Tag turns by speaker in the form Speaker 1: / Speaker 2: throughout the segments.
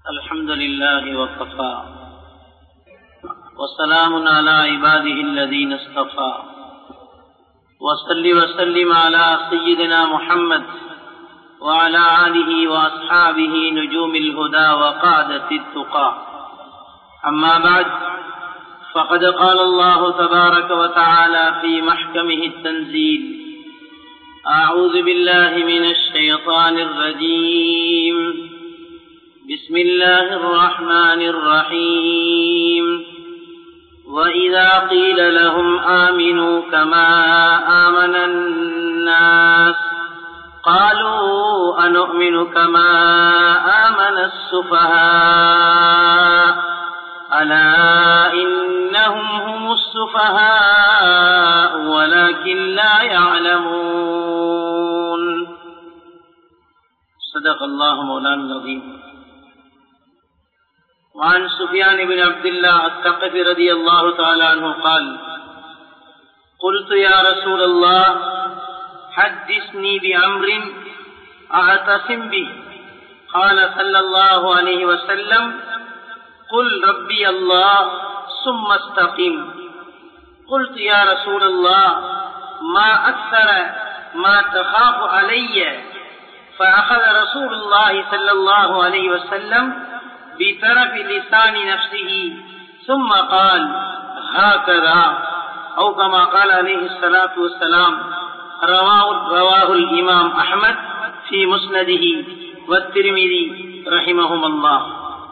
Speaker 1: الحمد لله وكفى وسلام على عباده الذين اصطفى وصل وسلم على سيدنا محمد وعلى آله وأصحابه نجوم الهدى وقادة التقى أما بعد فقد قال الله تبارك وتعالى في محكمه التنزيل أعوذ بالله من الشيطان الرجيم بسم الله الرحمن الرحيم وإذا قيل لهم آمنوا كما آمن الناس قالوا أنؤمن كما آمن السفهاء ألا إنهم هم السفهاء ولكن لا يعلمون صدق الله مولانا العظيم وعن سفيان بن عبد الله الثقفي رضي الله تعالى عنه قال قلت يا رسول الله حدثني بأمر أعتصم به قال صلى الله عليه وسلم قل ربي الله ثم استقم قلت يا رسول الله ما أكثر ما تخاف علي فأخذ رسول الله صلى الله عليه وسلم بطرف لسان نفسه ثم قال هكذا أو كما قال عليه الصلاة والسلام رواه, رواه الإمام أحمد في مسنده والترمذي رحمهم الله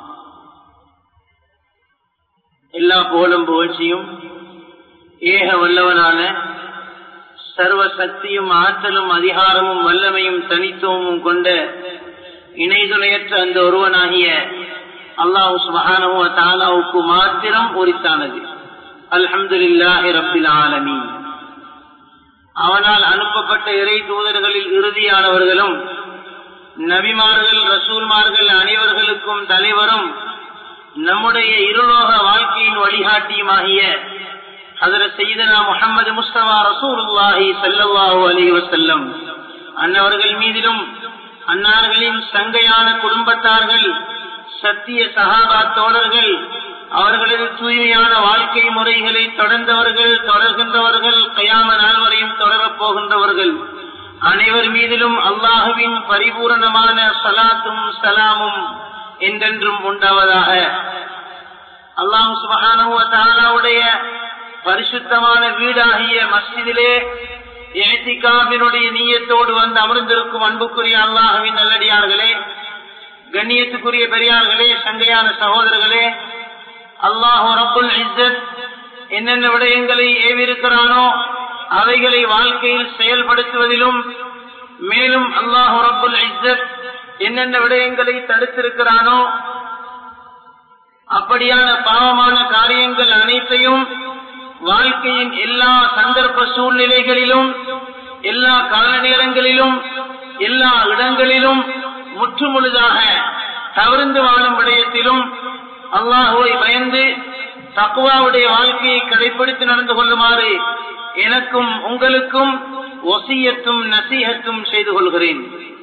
Speaker 1: எல்லா புகழும் புகழ்ச்சியும் ஏக வல்லவனான சர்வ சக்தியும் ஆற்றலும் அதிகாரமும் வல்லமையும் தனித்துவமும் கொண்ட இணைதுணையற்ற அந்த ஒருவனாகிய அல்லாஹு சுபஹானஹு தாலாவுக்கு மாத்திரம் உரித்தானது அல்ஹம்துலில்லாஹி ரப்பில் ஆலமீன் அவனால் அனுப்பப்பட்ட இறை தூதர்களில் இறுதியானவர்களும் நபிமார்கள் ரசூல்மார்கள் அனைவர்களுக்கும் தலைவரும் நம்முடைய இருலோக வாழ்க்கையின் வழிகாட்டியுமாகிய ஹதரத் செய்தனா முகமது முஸ்தபா ரசூலுல்லாஹி சல்லல்லாஹு அலைஹி வஸல்லம் அன்னவர்கள் மீதிலும் அன்னார்களின் சங்கையான குடும்பத்தார்கள் சத்திய சகாபா தோழர்கள் அவர்களது தூய்மையான வாழ்க்கை முறைகளை தொடர்ந்தவர்கள் தொடர்கின்றவர்கள் கயாம நாள் வரையும் தொடரப் போகின்றவர்கள் அனைவர் மீதிலும் அல்லாஹுவின் பரிபூரணமான சலாத்தும் சலாமும் என்றென்றும் உண்டாவதாக அல்லாஹு சுபகானுடைய பரிசுத்தமான வீடாகிய மஸ்ஜிதிலே ஏத்திகாவினுடைய நீயத்தோடு வந்து அமர்ந்திருக்கும் அன்புக்குரிய அல்லாஹுவின் நல்லடியார்களே கண்ணியத்துக்குரிய பெரியார்களே சங்கையான சகோதரர்களே அல்லாஹு ரபுல் இஸ்ஸத் என்னென்ன விடயங்களை ஏவிருக்கிறானோ அவைகளை வாழ்க்கையில் செயல்படுத்துவதிலும் மேலும் அல்லாஹு ரபுல் இஸ்ஸத் என்னென்ன விடயங்களை தடுத்திருக்கிறானோ அப்படியான பாவமான காரியங்கள் அனைத்தையும் வாழ்க்கையின் எல்லா சந்தர்ப்ப சூழ்நிலைகளிலும் எல்லா கால நேரங்களிலும் எல்லா இடங்களிலும் முற்றுமுழுதாக தவிர்ந்து வாழும் விடயத்திலும் அல்லாஹுவை பயந்து தக்குவாவுடைய வாழ்க்கையை கடைபிடித்து நடந்து கொள்ளுமாறு எனக்கும் உங்களுக்கும் ஒசியத்தும் நசீகத்தும் செய்து கொள்கிறேன்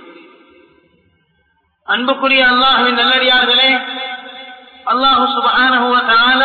Speaker 1: அன்புக்குரிய அல்லாஹுவின் நல்லடியார்களே அல்லாஹு சுபான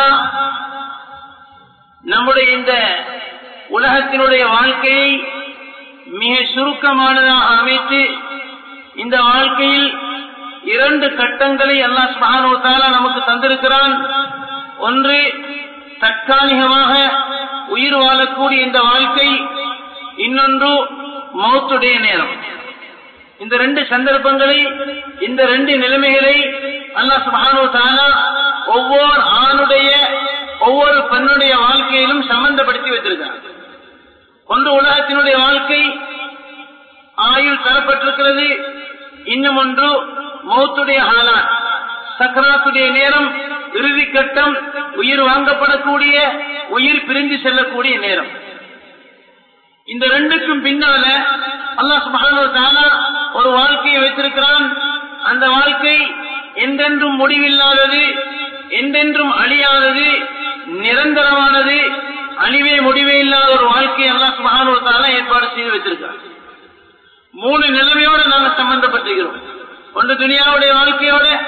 Speaker 1: நம்முடைய இந்த உலகத்தினுடைய வாழ்க்கையை மிக சுருக்கமானதாக அமைத்து இந்த வாழ்க்கையில் இரண்டு கட்டங்களை அல்லா சுபானோத்தாலா நமக்கு தந்திருக்கிறான் ஒன்று தற்காலிகமாக உயிர் வாழக்கூடிய இந்த வாழ்க்கை இன்னொன்று மௌத்துடைய நேரம் இந்த ரெண்டு சந்தர்ப்பங்களை இந்த ரெண்டு நிலைமைகளை அல்லா சுபானோ தாலா ஒவ்வொரு ஆணுடைய ஒவ்வொரு பெண்ணுடைய வாழ்க்கையிலும் சம்பந்தப்படுத்தி வைத்திருக்கிறார் ஒன்று உலகத்தினுடைய வாழ்க்கை ஆயுள் தரப்பட்டிருக்கிறது இன்னும் ஒன்று மௌத்துடைய ஹாலான் சக்கராத்துடைய நேரம் இறுதி கட்டம் உயிர் வாங்கப்படக்கூடிய உயிர் பிரிந்து செல்லக்கூடிய நேரம் இந்த ரெண்டுக்கும் பின்னால அல்லா சுபான ஒரு வாழ்க்கையை வைத்திருக்கிறான் அந்த வாழ்க்கை என்றென்றும் முடிவில்லாதது என்றென்றும் அழியாதது நிரந்தரமானது அழிவே முடிவே இல்லாத ஒரு வாழ்க்கையை அல்லா சுபான ஏற்பாடு செய்து வைத்திருக்கிறார் மூணு நிலைமையோடு நாங்கள் சம்பந்தப்பட்டிருக்கிறோம் ஒன்று துனியாவுடைய வாழ்க்கையோட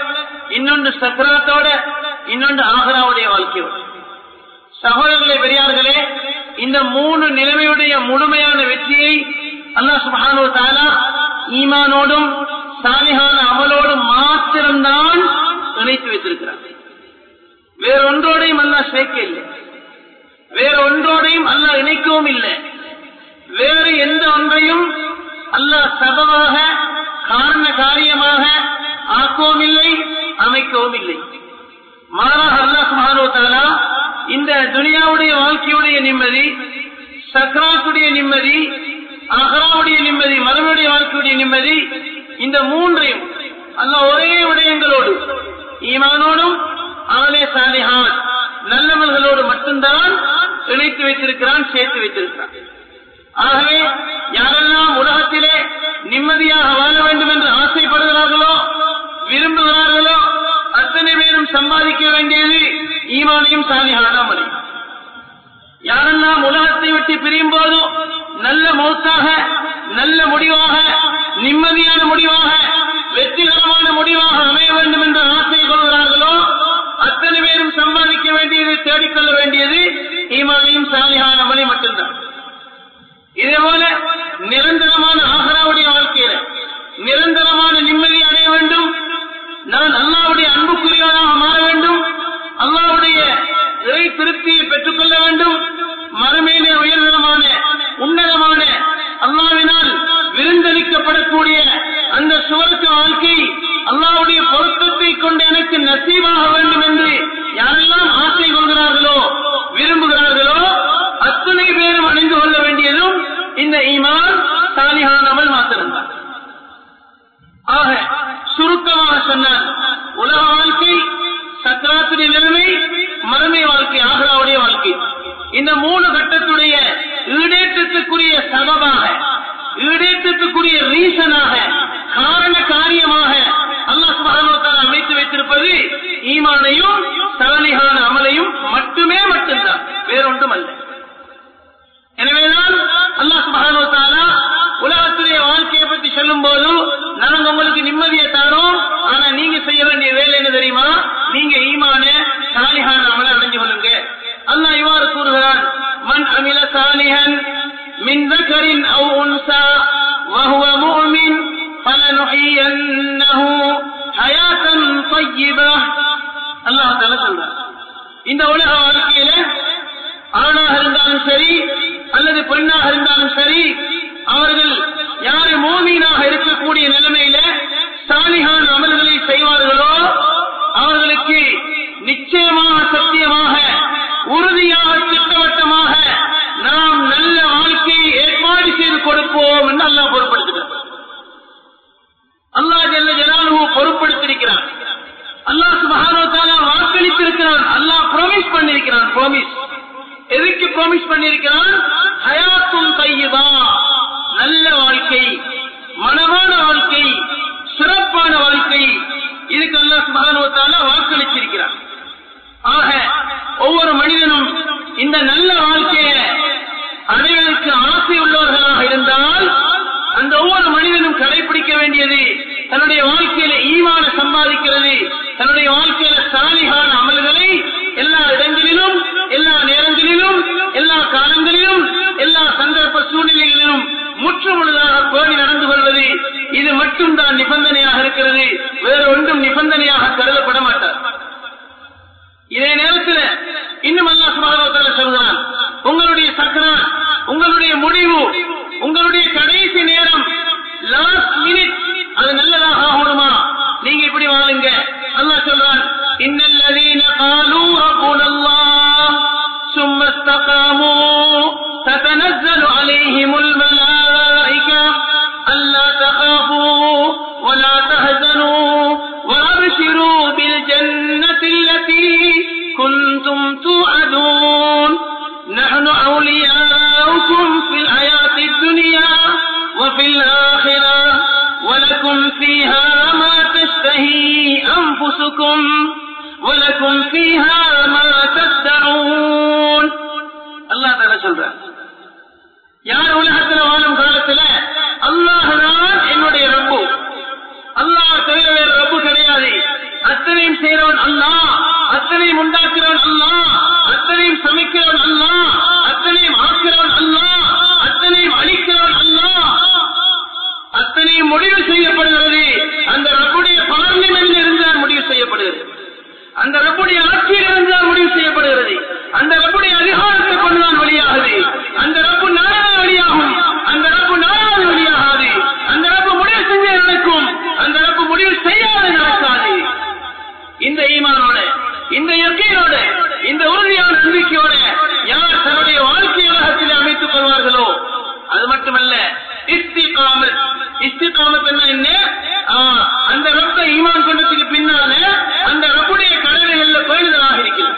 Speaker 1: இன்னொன்று சக்கராத்தோட இன்னொன்று ஆகராவுடைய வாழ்க்கையோட சகோதரர்களே பெரியார்களே இந்த மூணு நிலைமையுடைய முழுமையான வெற்றியை அல்லாஹ் சுபஹானு தாலா ஈமானோடும் சாலிகான அமலோடும் மாத்திரம்தான் இணைத்து வைத்திருக்கிறார் வேறொன்றோடையும் அல்லாஹ் சேர்க்க இல்லை வேற ஒன்றோடையும் அல்லாஹ் இணைக்கவும் இல்லை வேறு எந்த ஒன்றையும் அல்லாஹ் சபமாக காரண காரியமாக ஆக்கவும் இல்லை அமைக்கவும் இல்லை மாறாக அல்லாஹ் சுப்ஹானஹு வ தஆலா இந்த துனியாவுடைய வாழ்க்கையுடைய நிம்மதி சக்ராத்துடைய நிம்மதி அகராவுடைய நிம்மதி மறுபடிய வாழ்க்கையுடைய நிம்மதி இந்த மூன்றையும் அல்லாஹ் ஒரே விடயங்களோடு ஈமானோடும் ஆலே சாலிஹான் நல்லவர்களோடு மட்டும்தான் இணைத்து வைத்திருக்கிறான் சேர்த்து வைத்திருக்கிறான் ஆகவே யாரெல்லாம் உலகத்திலே நிம்மதியாக வாழ வேண்டும் என்று ஆசைப்படுகிறார்களோ விரும்புகிறார்களோ அத்தனை பேரும் சம்பாதிக்க வேண்டியது ஈமானையும் சாலியான அமலை யாரெல்லாம் உலகத்தை விட்டு பிரியும் போது நல்ல மௌத்தாக நல்ல முடிவாக நிம்மதியான முடிவாக வெற்றிகரமான முடிவாக அமைய வேண்டும் என்று ஆசை கொள்கிறார்களோ அத்தனை பேரும் சம்பாதிக்க வேண்டியது தேடிக்கொள்ள வேண்டியது ஈமானையும் சாலியான அமலை மட்டும்தான் இதே போல நிரந்தரமான ஆகராவுடைய வாழ்க்கையில நிரந்தரமான நிம்மதி அடைய வேண்டும் நான் அல்லாவுடைய அன்புக்குரியவனாக மாற வேண்டும் அல்லாவுடைய இறை திருப்தியை பெற்றுக் கொள்ள வேண்டும் மறுமையிலே உயர்தரமான உன்னதமான அல்லாவினால் விருந்தளிக்கப்படக்கூடிய அந்த சுவர்க்க வாழ்க்கை அல்லாவுடைய பொருத்தத்தை கொண்டு எனக்கு நசீவாக வேண்டும் என்று யாரெல்லாம் ஆசை கொள்கிறார்களோ விரும்புகிறார்களோ அத்தனை பேரும் அணிந்து கொள்ள வேண்டியதும் இந்த ஈமான் சாலிகானமல் மாத்திரம்தான் ஆக சுருக்கமாக சொன்னார் உலக வாழ்க்கை சக்கராத்துடைய நிலைமை மறுமை வாழ்க்கை ஆகராவுடைய வாழ்க்கை இந்த மூணு கட்டத்துடைய ஈடேற்றத்துக்குரிய சபபாக ஈடேற்றத்துக்குரிய ரீசனாக காரண காரியமாக அல்லாஹ் சுபானோத்தால் அமைத்து வைத்திருப்பது ஈமானையும் சாலிகான அமலையும் மட்டுமே மட்டும்தான் வேறொன்றும் அல்ல எனவேதான் அல்லாஹ் சுபானோத்தாலா உலகத்துடைய வாழ்க்கையை பற்றி சொல்லும் போது நாங்க உங்களுக்கு நிம்மதியை தரோம் ஆனா நீங்க செய்ய வேண்டிய வேலை என்ன தெரியுமா நீங்க ஈமான சாலிகான அமலை அடைஞ்சு கொள்ளுங்க அல்லாஹ் இவ்வாறு கூறுகிறான் மன் அமில சாலிஹன் மின் ذكر أو أنثى وهو مؤمن فلنحيينه حياة طيبة அல்லாஹ் تعالى சொல்றான் இந்த உலக வாழ்க்கையில ஆணாக இருந்தாலும் சரி அல்லது பெண்ணாக இருந்தாலும் சரி அவர்கள் யாரு மோமீனாக இருக்கக்கூடிய நிலைமையில சாலிகான் அமல்களை செய்வார்களோ அவர்களுக்கு நிச்சயமாக சத்தியமாக உறுதியாக திட்டவட்டமாக நாம் நல்ல வாழ்க்கையை ஏற்பாடு செய்து கொடுப்போம் என்று அல்லாஹ் பொருட்படுத்துகிறார் அல்லாஹ் ஜல்ல ஜலாலுஹு பொருட்படுத்தியிருக்கிறான் அல்லாஹ் சுபஹானஹு வ தஆலா வாக்களித்திருக்கிறான் அல்லாஹ் ப்ராமிஸ் பண்ணியிருக்கிறான் ப்ராமிஸ் எதுக்கு ப்ராமிஸ் பண்ணியிருக்கிறான் ஹயாத்தும் தையதா நல்ல வாழ்க்கை மனமான வாழ்க்கை சிறப்பான வாழ்க்கை இதுக்கு அல்லாஹ் சுபஹானஹு வ தஆலா வாக்களிச்சிருக்கிறான் ஆக ஒவ்வொரு மனிதனும் இந்த நல்ல வாழ்க்கையை அடைவதற்கு ஆசை உள்ளவர்களாக இருந்தால் அந்த ஒவ்வொரு மனிதனும் கடைபிடிக்க வேண்டியது தன்னுடைய வாழ்க்கையில ஈமான சம்பாதிக்கிறது தன்னுடைய வாழ்க்கையில சாலிகான அமல்களை எல்லா இடங்களிலும் எல்லா நேரங்களிலும் எல்லா காலங்களிலும் எல்லா சந்தர்ப்ப சூழ்நிலைகளிலும் முற்றுமுழுதாக பேணி நடந்து கொள்வது இது மட்டும்தான் நிபந்தனையாக இருக்கிறது வேற ஒன்றும் நிபந்தனையாக கருதப்பட மாட்டார் இதே நேரத்தில் இன்னும் அல்லா சுபாகவத்தால சொல்கிறான் உங்களுடைய சக்கரா உங்களுடைய முடிவு உங்களுடைய கடைசி நேரம் லாஸ்ட் மினிட் அது நல்லதாக ஆகணுமா நீங்க இப்படி வாழுங்க அல்லாஹ் சொல்றான் இன்னல்லதீன قالوا ربنا الله ثم استقاموا تتنزل عليهم الملائكة ألا تخافوا ولا تهزنوا وأبشروا بالجنة التي كنتم توعدون نحن أولياؤكم في الحياة الدنيا وفي الآخرة ولكم فيها ما تشتهي أنفسكم ولكم فيها ما تدعون الله تعالى சொல்றார் யார் உலகத்துல வாழும் காலத்துல அல்லாஹ் தான் என்னுடைய ரப்பு அல்லாஹ் தவிர வேற ரப்பு கிடையாது அத்தனை அத்தனையும் செய்றவன் அல்லா அத்தனையும் உண்டாக்குறவன் அல்லா அத்தனையும் சமைக்கிறவன் அல்லா அத்தனையும் ஆக்கிறவன் அல்லா அத்தனையும் அழிக்கிறவன் அல்லா அத்தனையும் முடிவு செய்யப்படுகிறது அந்த ரப்புடைய பார்லிமெண்டில் இருந்தால் முடிவு செய்யப்படுகிறது அந்த ரப்புடைய ஆட்சியில் இருந்தால் முடிவு செய்யப்படுகிறது அந்த ரப்புடைய அதிகாரத்தை கொண்டுதான் வெளியாகுது அந்த ரப்பு நாடால் வெளியாகும் அந்த ரப்பு நாடால் வெளியாகாது அந்த ரப்பு முடிவு செஞ்ச நடக்கும் அந்த ரப்பு முடிவு செய்யாத நடக்காது இந்த ஈமானோட இந்த இயற்கையோட இந்த உறுதியான நம்பிக்கையோட யார் தன்னுடைய வாழ்க்கை உலகத்தில் அமைத்துக் கொள்வார்களோ அது மட்டுமல்ல இஸ்திகாமத் இஸ்திகாமத் என்ன ஆ, அந்த ரப்ப ஈமான் கொண்டதுக்கு பின்னால அந்த ரப்புடைய கடமைகள்ல பேணுதலாக இருக்கிறது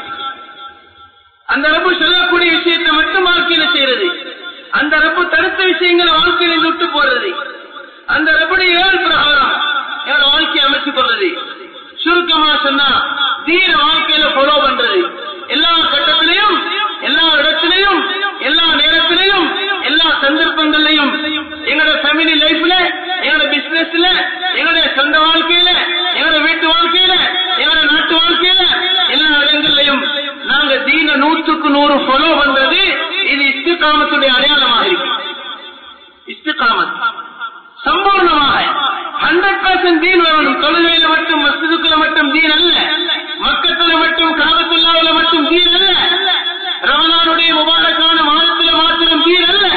Speaker 1: அந்த ரப்பு சொல்லக்கூடிய விஷயத்தை மட்டும் வாழ்க்கையில செய்யறது அந்த ரப்பு தடுத்த விஷயங்களை வாழ்க்கையில விட்டு போறது அந்த ரப்புடைய ஏழு பிரகாரம் யார் வாழ்க்கையை அமைத்துக் கொள்றது சுருக்கமா சொன்னா தீர வாழ்க்கையில ஃபாலோ பண்றது எல்லா கட்டத்திலையும் எல்லா இடத்திலையும் எல்லா நேரத்திலையும் எல்லா சந்தர்ப்பங்கள்லையும் எங்களோட ஃபேமிலி லைஃப்ல எங்களோட பிசினஸ்ல எங்களுடைய சொந்த வாழ்க்கையில எங்களோட வீட்டு வாழ்க்கையில எங்களோட நாட்டு வாழ்க்கையில எல்லா இடங்கள்லையும் நாங்க தீன நூற்றுக்கு நூறு ஃபாலோ பண்றது இது இஸ்திகாமத்துடைய அடையாளமாக இருக்கு இஸ்திகாமத் சம்பூர்ணமாக ஹண்ட்ரட் பர்சன்ட் தீன் வரணும் தொழுகையில மட்டும் மஸ்ஜிதுக்குள்ள மட்டும் தீன் அல்ல மக்கத்துல மட்டும் காபத்துள்ளாவில மட்டும் தீன் அல்ல ரமலானுடைய முபாரக்கான மாதத்துல மாத்திரம் தீன் அல்ல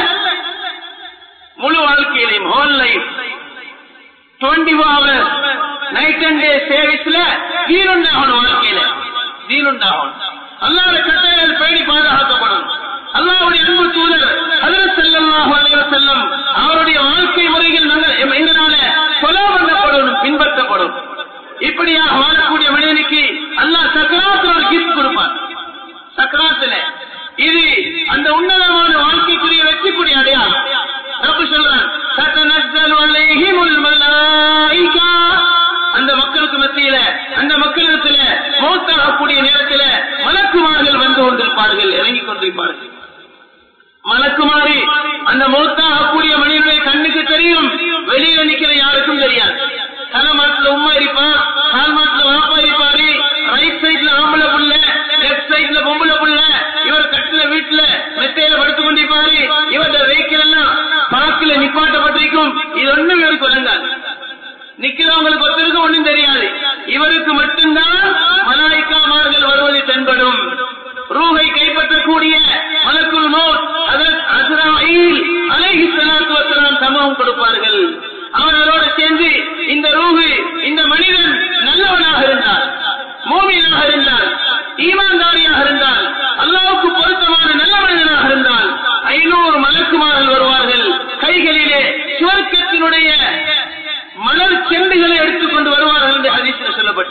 Speaker 1: முழு வாழ்க்கையிலையும் whole life twenty four hours night and day சேவிஸ்ல தீன் உண்டாகணும் வாழ்க்கையில தீன் உண்டாகணும் அல்லாத கட்டளைகள் பேணி பாதுகாக்கப்படும் அல்லாவுடைய அன்பு தூதர் அதில் செல்லமாக செல்லும் அவருடைய வாழ்க்கை முறைகள் நாங்கள் எங்களால கொலை பண்ணப்படும் பின்பற்றப்படும் இப்படியாக வாழக்கூடிய மனிதனுக்கு அல்லாஹ் சக்கராத்துல ஒரு கிஃப்ட் கொடுப்பார் சக்கராத்துல இது அந்த உன்னதமான வாழ்க்கைக்குரிய வெற்றிக்குரிய அடையாளம் ரப்பு சொல்றான் "தத்தனஸ்ஸலு அலைஹிமுல் மலாயிகா." அந்த மக்களுக்கு மத்தியில அந்த மக்களிடத்துல மௌத்தாகக்கூடிய நேரத்துல மலக்குமார்கள் வந்து கொண்டிருப்பார்கள் இறங்கிக் கொண்டிருப்பார்கள் மலக்குமாரி அந்த மௌத்தாகக்கூடிய மனிதனுடைய கண்ணுக்கு தெரியும் வெளியில நிக்கிற யாருக்கும் தெரியாது தலை மாட்டுல உமா இருப்பா கால் மாட்டுல வாப்பா இருப்பாரு ரைட் சைட்ல ஆம்பளை புள்ள லெப்ட் சைட்ல பொம்பளை புள்ள இவர் கட்டுல வீட்டுல மெத்தையில படுத்து கொண்டிருப்பாரு இவருடைய வெஹிக்கிள் எல்லாம் பார்க்கல நிப்பாட்டப்பட்டிருக்கும் இது ஒண்ணும் இவருக்கு வழங்காது நிக்கிறவங்களுக்கு ஒருத்தருக்கு ஒண்ணும் தெரியாது இவருக்கு மட்டும்தான் மலாய்க்காமார்கள் வருவது தென்படும் ரூஹை கைப்பற்றக்கூடிய மலக்குள் மோட் அஸ்ராயில் அலைஹி ஸலாத்து வஸலாம் சமூகம் கொடுப்பார்கள் அவர்களோடு சேர்ந்து இந்த ரூஹு இந்த மனிதன் நல்லவனாக இருந்தால் மோமியனாக இருந்தால் ஈமான்தாரியாக இருந்தால் அல்லாவுக்கு பொருத்தமான நல்ல மனிதனாக இருந்தால் ஐநூறு மலக்குமார்கள் வருவார்கள் கைகளிலே சுவர்க்கத்தினுடைய மலர் செண்டுகளை எடுத்துக்கொண்டு வருவார்கள் என்று ஹதீஸ்ல சொல்லப்பட்டு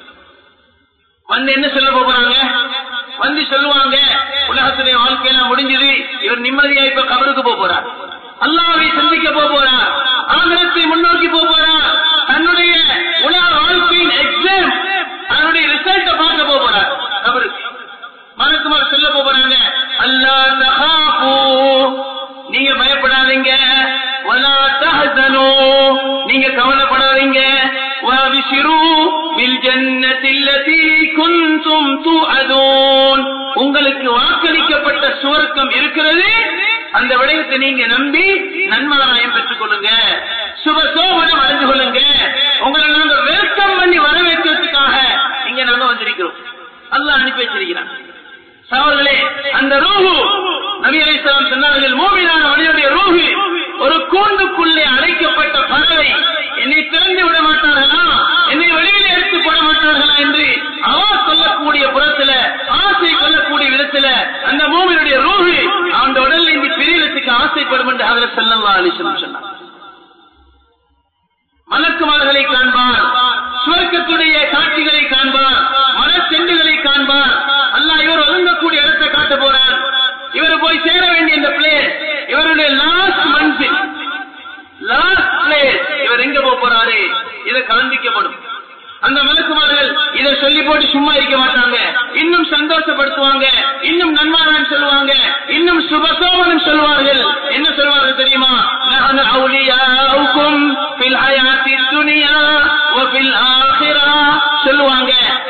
Speaker 1: வந்து என்ன சொல்ல போறாங்க வந்து சொல்லுவாங்க உலகத்துடைய வாழ்க்கையெல்லாம் முடிஞ்சது இவர் நிம்மதியா இப்ப கபருக்கு போக போறார் அல்லாவை சந்திக்க போக போறார் ஆகலத்தை முன்னோக்கி போக போறார் தன்னுடைய உலக வாழ்க்கையின் எக்ஸாம் அதனுடைய ரிசல்ட்டை பார்க்க போக போறார் கபருக்கு மலக்குமார் சொல்ல போறாங்க அல்லா தஹாபு நீங்க பயப்படாதீங்க வலா தஹசனு நீங்க கவலைப்படாதீங்க وابشروا بالجنة التي كنتم توعدون உங்களுக்கு வாக்களிக்கப்பட்ட சுவர்க்கம் இருக்கிறது அந்த விடயத்தை நீங்க நம்பி நன்மகனாயம் பெற்றுக் கொள்ளுங்க சுபசோபனம் அடைந்து கொள்ளுங்க உங்களை நாங்க வெல்கம் பண்ணி வரவேற்கிறதுக்காக இங்க நாங்க வந்திருக்கிறோம் அல்லாஹ் அனுப்பி வச்சிருக்கிறான் சகோதரர்களே அந்த ரூஹு நபி அலிஸ்லாம் சொன்னார்கள் மூமினான மனிதனுடைய ரூஹு ஒரு கூண்டுக்குள்ளே அடைக்கப்பட்ட பறவை என்னை திறந்து விட மாட்டார்களா என்னை வெளியில எடுத்து போட மாட்டார்களா என்று அவா சொல்லக்கூடிய புறத்துல ஆசை கொள்ளக்கூடிய விதத்துல அந்த மூமினுடைய ரூஹு அவன் உடல்ல இருந்து பிரியறதுக்கு ஆசைப்படும் என்று அதில் செல்லல்லா அலிஸ்லாம் சொன்னார் மலக்குமார்களை காண்பார் சுவர்க்கத்துடைய காட்சிகளை காண்பார் மரச்செண்டுகளை காண்பார் அல்லா இவர் ஒதுங்கக்கூடிய இடத்தை காட்ட போறார் இவர் போய் சேர வேண்டிய இந்த பிளேஸ் இவருடைய லாஸ்ட் மன்சில் லாஸ்ட் பிளேஸ் இவர் எங்க போக போறாரு இதை காண்பிக்கப்படும் அந்த மலக்குமார்கள் இதை சொல்லி போட்டு சும்மா இருக்க மாட்டாங்க இன்னும் சந்தோஷப்படுத்துவாங்க இன்னும் நன்மாரான் சொல்லுவாங்க இன்னும் சுபசோமனம் சொல்லுவார்கள் என்ன சொல்வார்கள் தெரியுமா நஹனு அவுலியாவுக்கும் ஃபில் ஹயாத்தி துனியா வ ஃபில் ஆখিরা சொல்லுவாங்க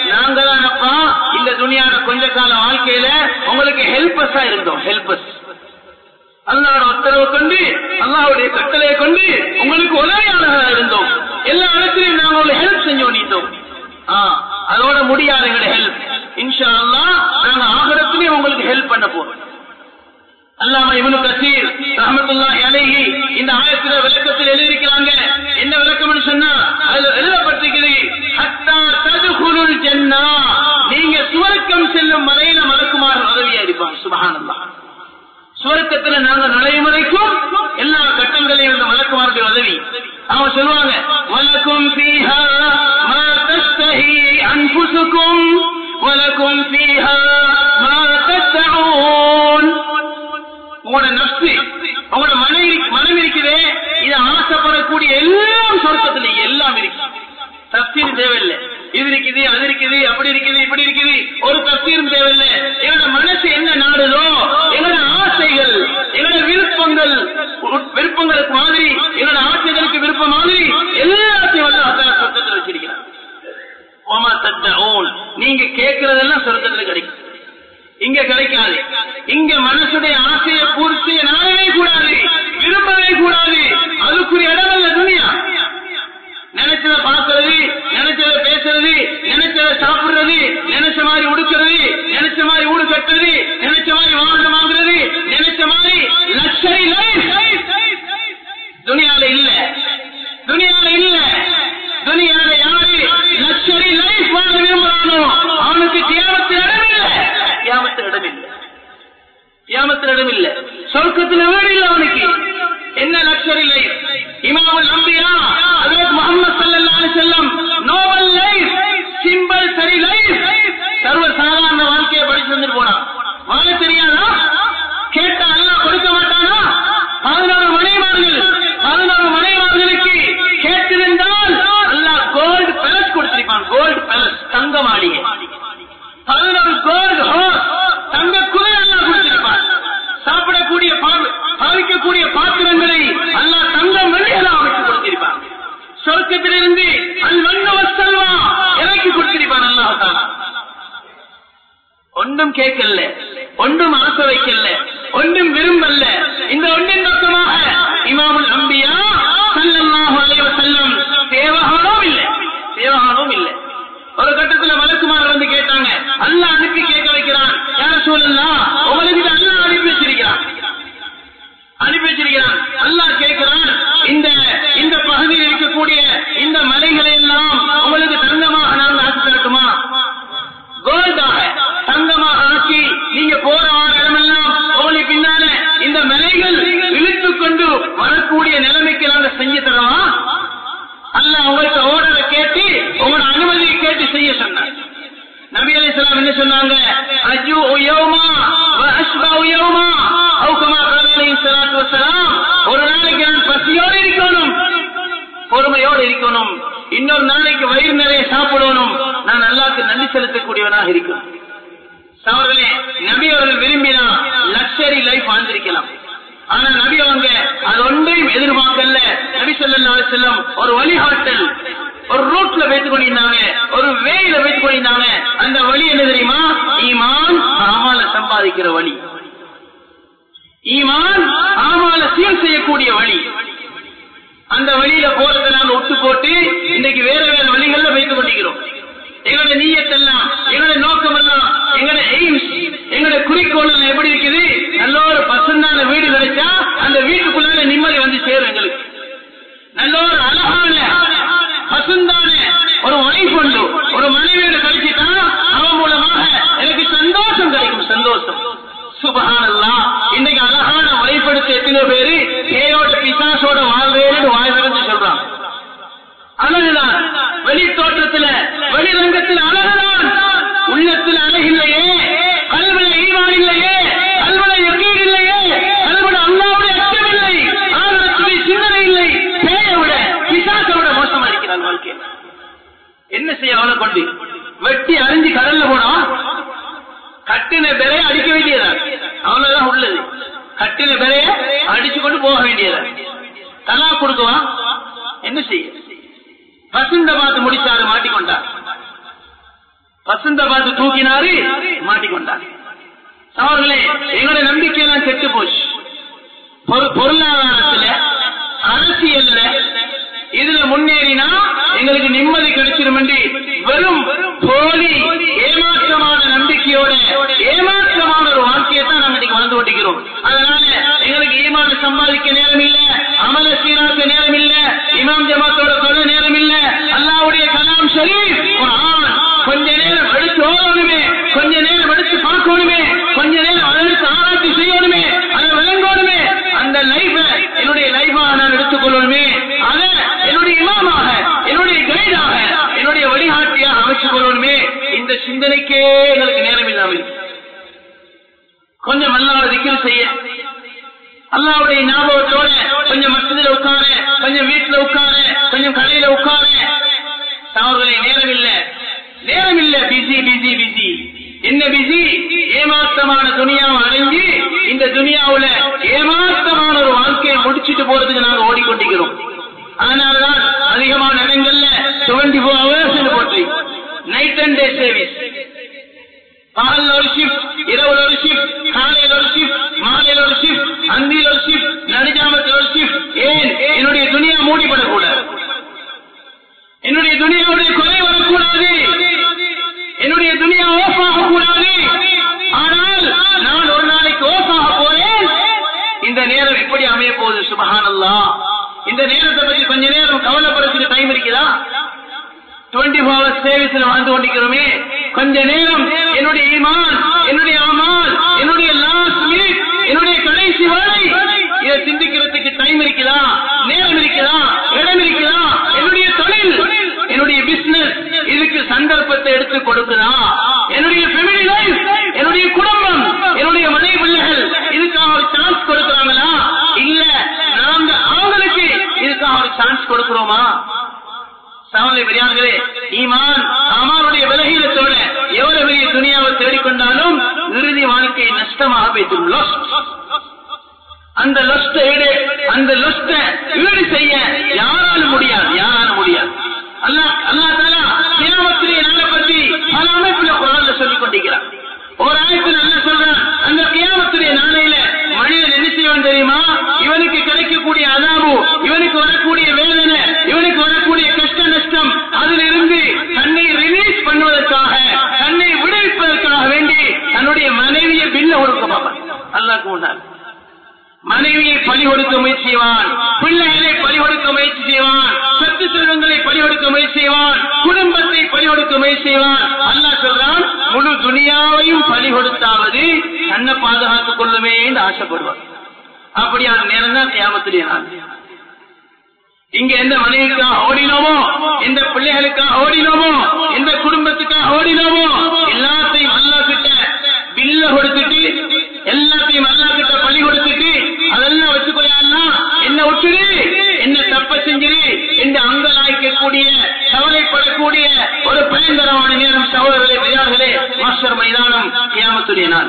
Speaker 1: வாழ்க்கையில உங்களுக்கு ஹெல்பஸா இருந்தோம் ஹெல்பஸ் அல்லாவோட உத்தரவு கொண்டு அல்லாவுடைய கட்டளையை கொண்டு உங்களுக்கு உதவியாளர்களா இருந்தோம் எல்லா இடத்திலையும் நாங்க உங்களுக்கு ஹெல்ப் செஞ்சோம் நீந்தோம் ஆ, அதோட முடியாது எங்களோட ஹெல்ப் இன்ஷா அல்லாஹ் நாங்க ஆகரத்திலையும் உங்களுக்கு ஹெல்ப் பண்ண போறோம் அல்லாம இவனு கசீர் ரஹமத்துல்லாஹி அலைஹி இந்த ஆயத்துல விளக்கத்தில் எழுதியிருக்கிறாங்க என்ன விளக்கம்னு சொன்னா அதுல எழுதப்பட்டிருக்கிறது ஹத்தா ததுகுலுல் ஜன்னா நீங்க சுவர்க்கம் செல்லும் வரையில மலக்குமார் உதவியா இருப்பாங்க சுபஹானல்லாஹ் சுவர்க்கத்துல நாங்க நுழையும் வரைக்கும் எல்லா கட்டங்களையும் இந்த மலக்குமாருடைய உதவி அவங்க சொல்லுவாங்க வலக்கும் ஃபீஹா மா தஸ்தஹி அன்ஃபுசுக்கும் வலக்கும் ஃபீஹா மா தத்தஊன் உங்களோட நஷ்டு உங்களோட மனைவி மனம் இருக்குதே இது ஆசைப்படக்கூடிய எல்லாம் சொர்க்கத்துல எல்லாம் இருக்கு தப்சீர் தேவையில்லை இது இருக்குது அது இருக்குது அப்படி இருக்குது இப்படி இருக்குது ஒரு தப்சீரும் தேவையில்லை எங்களோட மனசு என்ன நாடுதோ எங்களோட ஆசைகள் எங்களோட விருப்பங்கள் உ- விருப்பங்களுக்கு மாதிரி எங்களோட ஆசைகளுக்கு விருப்பம் மாதிரி எல்லாத்தையும் வந்து அதான் சொர்க்கத்தில் வச்சிருக்கிறார் ஓமா தத்தஊன். நீங்க கேட்கறதெல்லாம் சொர்க்கத்துல கிடைக்கும் இங்க கிடைக்காது இங்க மனசுடைய ஆசையை பூர்த்தி செய்ய நாடவே கூடாது விரும்பவே கூடாது அதுக்குரிய இடம் அல்ல துணியா நினைச்சத பார்க்கறது நினைச்சத பேசுறது நினைச்சத சாப்பிடுறது நினைச்ச மாதிரி உடுக்கிறது நினைச்ச மாதிரி ஊடு கட்டுறது நினைச்ச மாதிரி வாகனம் வாங்குறது நினைச்ச மாதிரி லக்ஷரி துணியால இல்ல துணியால இல்ல துணியால யாரு லக்ஷரி லைஃப் வாழ விரும்புறானோ அவனுக்கு தியாகத்தில் இடமில்லை தியாகத்தில் இடமில்லை தியாகத்தில் இடமில்லை சொர்க்கத்தில் வீடு இல்லை அவனுக்கு என்ன லக்ஷரி லைஃப் இமாமுல் அம்பியா ஹஜரத் முஹம்மது ஸல்லல்லாஹு அலைஹி வஸல்லம் நோபல் லைஃப் சிம்பிள் சரி லைஃப் சர்வ சாதாரண வாழ்க்கையை படிச்சு வந்துட்டு போனான் வாழ தெரியாதா கேட்டா அல்லாஹ் கொடுக்க மாட்டானா பதினோரு மனைமார்கள் பதினோரு மனைமார்களுக்கு கேட்டிருந்தால் அல்லாஹ் கோல்டு பேலஸ் கொடுத்திருப்பான் கோல்டு பேலஸ் தங்க மாளிகை பதினோரு கோல்டு ஹோஸ் தங்க குதிரை அல்லாஹ் கொடுத்திருப்பான் சாப்பிடக்கூடிய பா- பாவிக்கக்கூடிய பாத்திரங்களை அல்லாஹ் தங்கம் வெள்ளியெல்லாம் அமைத்து கொடுத்திருப்பான் சொர்க்கத்திலிருந்து அல் மண்ணு வசல்வா இறக்கி கொடுத்திருப்பான் அல்லாஹ் தாலா ஒன்றும் கேட்கல ஒன்றும் ஆசை வைக்கல ஒன்றும் விரும்பல்ல இந்த ஒன்றின் நோக்கமாக இமாமுல் அம்பியா ஸல்லல்லாஹு அலைஹி வஸல்லம் தேவகானம் இல்லை தேவகானம் இல்லை ஒரு கட்டத்துல மலக்குமார் வந்து கேட்டாங்க அல்லாஹ் அனுப்பி கேட்க வைக்கிறான் யார் சொல்லலாம் உங்களுக்கு இது அல்லாஹ் அனுப்பி வச்சிருக்கிறான் அனுப்பி வச்சிருக்கிறான் அல்லாஹ் கேட்கிறான் இந்த இந்த பகுதியில் இருக்கக்கூடிய இந்த மலைகளை எல்லாம் உங்களுக்கு தங்கமாக நாங்கள் ஆக்கி தரட்டுமா கோல்டாக தங்கமாக ஆக்கி நீங்க போற வார இடமெல்லாம் உங்களுக்கு பின்னால இந்த மலைகள் இழுத்துக் கொண்டு வரக்கூடிய நிலைமைக்கு நாங்க செஞ்சு தரவா அல்ல உங்களுக்கு ஓர்டரை கேட்டு உங்களோட அனுமதியை கேட்டு செய்ய சொன்னார் நபி அலைஹிஸ்ஸலாம் என்ன சொன்னாங்க அஜு யௌமா வ அஷ்பா யௌமா அவு கமா قال عليه الصلاه والسلام ஒரு நாளைக்கு நான் பசியோடு இருக்கணும் பொறுமையோடு இருக்கணும் இன்னொரு நாளைக்கு வயிறு நிறைய சாப்பிடணும் நான் அல்லாஹ்க்கு நன்றி செலுத்தக்கூடியவனாக இருக்கணும் சவர்களே நபி அவர்கள் விரும்பினா லக்ஸரி லைஃப் வாழ்ந்திருக்கலாம் ஆனா நபி அவங்க அது ஒன்றையும் எதிர்பார்க்கல நபி ஸல்லல்லாஹு அலைஹி வஸல்லம் ஒரு வழிகாட்டல் ஒரு ரூட்ல வைத்துக் கொண்டிருந்தாங்க ஒரு வேயில வைத்துக் கொண்டிருந்தாங்க அந்த வழி என்ன தெரியுமா ஈமான் ஆமால சம்பாதிக்கிற வழி ஈமான் ஆமால சீர் செய்யக்கூடிய வழி அந்த வழியில போறதை நாங்க விட்டு போட்டு இன்னைக்கு வேற வேற வழிகள்ல வைத்துக் கொண்டிருக்கிறோம் எங்களோட நீயத்தெல்லாம் எங்களோட நோக்கம் எல்லாம் எங்களோட எய்ம்ஸ் எங்களோட குறிக்கோள் எல்லாம் எப்படி இருக்குது நல்ல ஒரு பசந்தான வீடு கிடைச்சா அந்த வீட்டுக்குள்ளால நிம்மதி வந்து சேரும் எங்களுக்கு நல்ல ஒரு அழகான பசுந்தான ஒரு வைஃப் உண்டு ஒரு மனைவியோட கிடைச்சிட்டா அவன் மூலமாக எனக்கு சந்தோஷம் கிடைக்கும் சந்தோஷம் சுபஹானல்லா இன்னைக்கு அழகான வைஃப் எடுத்து எத்தனை பேரு பேயோட பிசாசோட வாழ்வேன்னு வாய் திறந்து சொல்றான் அழகுதான் வெளி தோற்றத்துல வெளிரங்கத்தில் அழகுதான் உள்ளத்தில் அழகில்லையே கல்வில ஈவான் இல்லையே கல்வில யக்கீன் இல்லையே கல்வில அல்லாவுடைய அச்சம் இல்லை ஆனந்தத்துடைய சிந்தனை இல்லை பேயை விட பிசாசை விட மோசமா இருக்கிறான் வாழ்க்கை என்ன செய்ய அவனை கொண்டு வெட்டி அரிஞ்சு கடல்ல போனா கட்டின பெறைய அடிக்க வேண்டியதா அவ்வளவுதான் உள்ளது கட்டின பெறைய அடிச்சு கொண்டு போக வேண்டியதா தலா கொடுக்குவா என்ன செய்ய பசுந்த பார்த்து முடிச்சாரு மாட்டிக்கொண்டார் பசுந்த பார்த்து தூக்கினாரு மாட்டிக்கொண்டார் அவர்களே எங்களுடைய நம்பிக்கையெல்லாம் கெட்டு போச்சு பொரு- பொருளாதாரத்துல அரசியல்ல இதுல முன்னேறினா எங்களுக்கு நிம்மதி கிடைச்சிடும் என்று வெறும் போலி ஏமாற்றமான நம்பிக்கையோட ஏமாற்றமான ஒரு வாழ்க்கையை தான் நாங்க இன்னைக்கு வாழ்ந்து கொண்டிருக்கிறோம் அதனால எங்களுக்கு ஈமான சம்பாதிக்க நேரம் இல்ல அமல சீராக்க நேரம் இல்ல இமாம் ஜமாத்தோட சொல்ல நேரம் இல்ல அல்லாவுடைய கலாம் சரி ஒரு ஆண் கொஞ்ச நேரம் எடுத்து ஓடணுமே கொஞ்ச நேரம் எடுத்து பார்க்கணுமே கொஞ்ச நேரம் அதற்கு ஆராய்ச்சி செய்யணுமே அதை விளங்கணுமே அந்த லைஃப என்னுடைய லைஃபா நான் எடுத்துக்கொள்ளணுமே அதை என்னுடைய இமாமாக என்னுடைய கைடாக என்னுடைய வழிகாட்டியாக அமைச்சுக் கொள்ளணுமே இந்த சிந்தனைக்கே எங்களுக்கு நேரம் இல்லாமல் இருக்கு. கொஞ்சம் அல்லாஹ் திக்கில் செய்ய அல்லாவுடைய ஞாபகத்தோட கொஞ்சம் மசதில உட்கார கொஞ்சம் வீட்டுல உட்கார கொஞ்சம் கடையில உட்கார அவர்களை நேரம் இல்ல நேரம் இல்ல பிஸி பிஸி பிஸி என்ன பிஸி ஏமாற்றமான துணியாவை அடைஞ்சு இந்த துனியாவுல ஏமாற்றமான ஒரு வாழ்க்கையை முடிச்சிட்டு போறதுக்கு நாங்க ஓடிக்கொண்டிருக்கிறோம் அதனாலதான் அதிகமான இடங்கள்ல டுவெண்ட்டி ஃபோர் ஹவர்ஸ் போட்டு நைட் அண்ட் டே சர்வீஸ் பகல்ல ஒரு ஷிஃப்ட் இரவுல ஒரு ஷிஃப்ட் காலையில ஒரு ஷிஃப்ட் மாலையில ஒரு ஷிஃப்ட் அந்தியில ஒரு ஷிஃப்ட் நடுஜாமத்தில் ஒரு ஷிஃப்ட் ஏன் என்னுடைய துணியா மூடிப்படக்கூடாது என்னுடைய துணியாவுடைய குறை வரக்கூடாது என்னுடைய துணியா ஓஃப் ஆகக்கூடாது ஆனால் நான் ஒரு நாளைக்கு ஓஃப் ஆக போறேன் இந்த நேரம் எப்படி அமைய போகுது சுபஹானல்லா இந்த நேரத்தை பத்தி கொஞ்ச நேரம் கவலைப்படுறதுக்கு டைம் இருக்குதா டுவெண்ட்டி ஃபோர் ஹவர்ஸ் சர்வீஸ்ல வாழ்ந்து கொண்டிருக்கிறோமே கொஞ்ச நேரம் என்னுடைய ஈமான் என்னுடைய அமால் என்னுடைய லாஸ்ட் மினிட் என்னுடைய கடைசி வேலை இதை சிந்திக்கிறதுக்கு டைம் இருக்குதா நேரம் இருக்குதா இடம் இருக்குதா என்னுடைய தொழில் என்னுடைய பிசினஸ் இதுக்கு சந்தர்ப்பத்தை எடுத்து கொடுக்குதா என்னுடைய ஃபேமிலி லைஃப் என்னுடைய குடும்பம் என்னுடைய மனைவி பிள்ளைகள் இதுக்காக ஒரு சான்ஸ் கொடுக்குறாங்களா இல்ல நாங்க அவங்களுக்கு இதுக்காக ஒரு சான்ஸ் கொடுக்கிறோமா சகோதரி பெரியார்களே ஈமான் அமானுடைய விலகீனத்தோட எவ்வளவு பெரிய துணியாவை தேடிக்கொண்டாலும் இறுதி வாழ்க்கை நஷ்டமாக போய்த்தும் அந்த லொஸ்ட ஈடு அந்த லொஸ்ட ஈடு செய்ய யாராலும் முடியாது யாராலும் முடியாது அல்லா அல்லா தாலா கியாமத்திலே நல்ல பற்றி பல அமைப்புல குரான்ல சொல்லிக் கொண்டிருக்கிறார் ஒரு ஆயத்தில் என்ன சொல்றான் அந்த கியாமத்துடைய நாளையில மனிதன் என்ன செய்வான் தெரியுமா இவனுக்கு கிடைக்கக்கூடிய அதாபு இவனுக்கு வரக்கூடிய வேதனை இவனுக்கு வரக்கூடிய கஷ்ட நஷ்டம் அதிலிருந்து தன்னை ரிலீஸ் பண்ணுவதற்காக தன்னை விடுவிப்பதற்காக வேண்டி தன்னுடைய மனைவியை பில்ல கொடுக்க பார்ப்பான் அல்லாஹ் முன்னால் மனைவியை பலி கொடுக்க முயற்சி செய்வான் பிள்ளைகளை பலி கொடுக்க முயற்சி செய்வான் சொத்து செல்வங்களை பலி கொடுக்க முயற்சி செய்வான் குடும்பத்தை பலி கொடுக்க முயற்சி செய்வான் அல்லாஹ் சொல்றான் முழு துனியாவையும் பலி கொடுத்தாவது தன்னை பாதுகாத்துக் கொள்ளுமே என்று ஆசைப்படுவான் அப்படியான நேரம் தான் கியாமத்துடைய நாள் இங்க எந்த மனைவிக்காக ஓடினோமோ எந்த பிள்ளைகளுக்காக ஓடினோமோ எந்த குடும்பத்துக்காக ஓடினோமோ எல்லாத்தையும் அல்லா கிட்ட பில்ல கொடுத்துட்டு எல்லாத்தையும் அல்லா கிட்ட பள்ளி கொடுத்துட்டு அதெல்லாம் வச்சுக்கொள்ளலாம் என்ன விட்டுரு என்ன தப்ப செஞ்சிரு என்று அங்கலாய்க்கக்கூடிய கவலைப்படக்கூடிய ஒரு பயங்கரமான நேரம் சகோதரர்களே பெரியார்களே மாஸ்டர் மைதானம் கியாமத்துடைய நாள்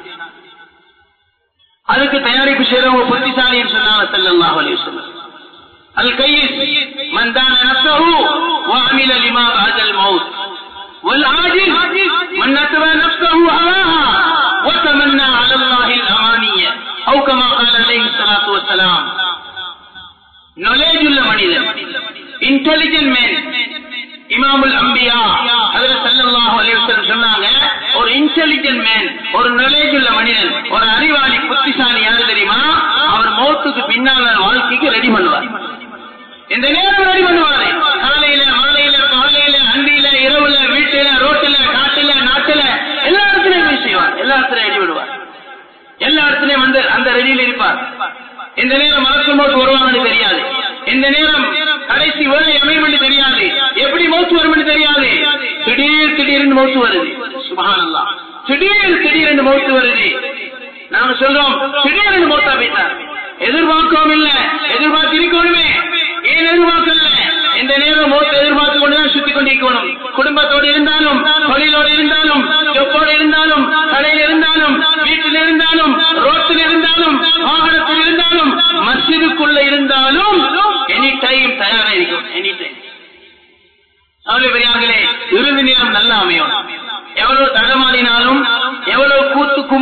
Speaker 1: அதுக்கு தயாரிப்பு செய்யறவங்க புத்திசாலின்னு சொன்னாங்க செல்லல்லாஹ் அலைஹி வஸல்லம் الكيس من دان نفسه وعمل لما بعد الموت والعاجز من نتبع نفسه هواها وتمنى على الله الأمانية أو كما قال عليه الصلاة والسلام knowledge உள்ள மனிதன் intelligent man இமாமுல் அம்பியா அதுல சல்லல்லாஹு அலைஹி வஸல்லம் சொன்னாங்க ஒரு இன்டெலிஜென்ட் மேன் ஒரு knowledge உள்ள மனிதன் ஒரு அறிவாளி புத்திசாலி யாரு தெரியுமா அவர் மௌத்துக்கு பின்னால வாழ்க்கைக்கு ரெடி பண்ணுவார் இந்த நேரம் ரெடி பண்ணுவாரு காலையில மாலையில காலையில அந்தியில இரவுல வீட்டுல ரோட்டுல காட்டுல நாட்டுல எல்லா இடத்துலயும் போய் செய்வார் எல்லா இடத்துலயும் ரெடி விடுவார் எல்லா இடத்துலயும் வந்து அந்த ரெடியில் இருப்பார் இந்த நேரம் மலக்கு மோட்டு வருவாங்கன்னு தெரியாது இந்த நேரம் கடைசி வேலை அமையும் தெரியாது எப்படி மௌத்து வரும் தெரியாது திடீர் திடீர்னு மௌத்து வருது சுபஹானல்லாஹ் திடீர் திடீர்னு மௌத்து வருது நாம சொல்றோம் திடீர்னு மௌத்தா போயிட்டார் எதிர்பார்க்கவும் இல்ல எதிர்பார்த்து இருக்கணுமே ஏன் எதிர்பார்க்கல இந்த நேரம் மௌத்தை எதிர்பார்த்து கொண்டுதான் சுத்தி கொண்டிருக்கணும் குடும்பத்தோடு இருந்தாலும் தொழிலோடு இருந்தாலும் ஜொப்போடு இருந்தாலும் கடையில் இருந்தாலும் வீட்டில் இருந்தாலும் ரோட்டில் இருந்தாலும் வாகனத்தில் இருந்தாலும் மஸ்ஜிதுக்குள்ள இருந்தாலும் எனி டைம் தயாரா இருக்கும் எனி டைம் அவளை பெரியார்களே இறுதி நேரம் நல்லா அமையும் எவ்வளவு தடமாறினாலும் எவ்வளவு கூத்து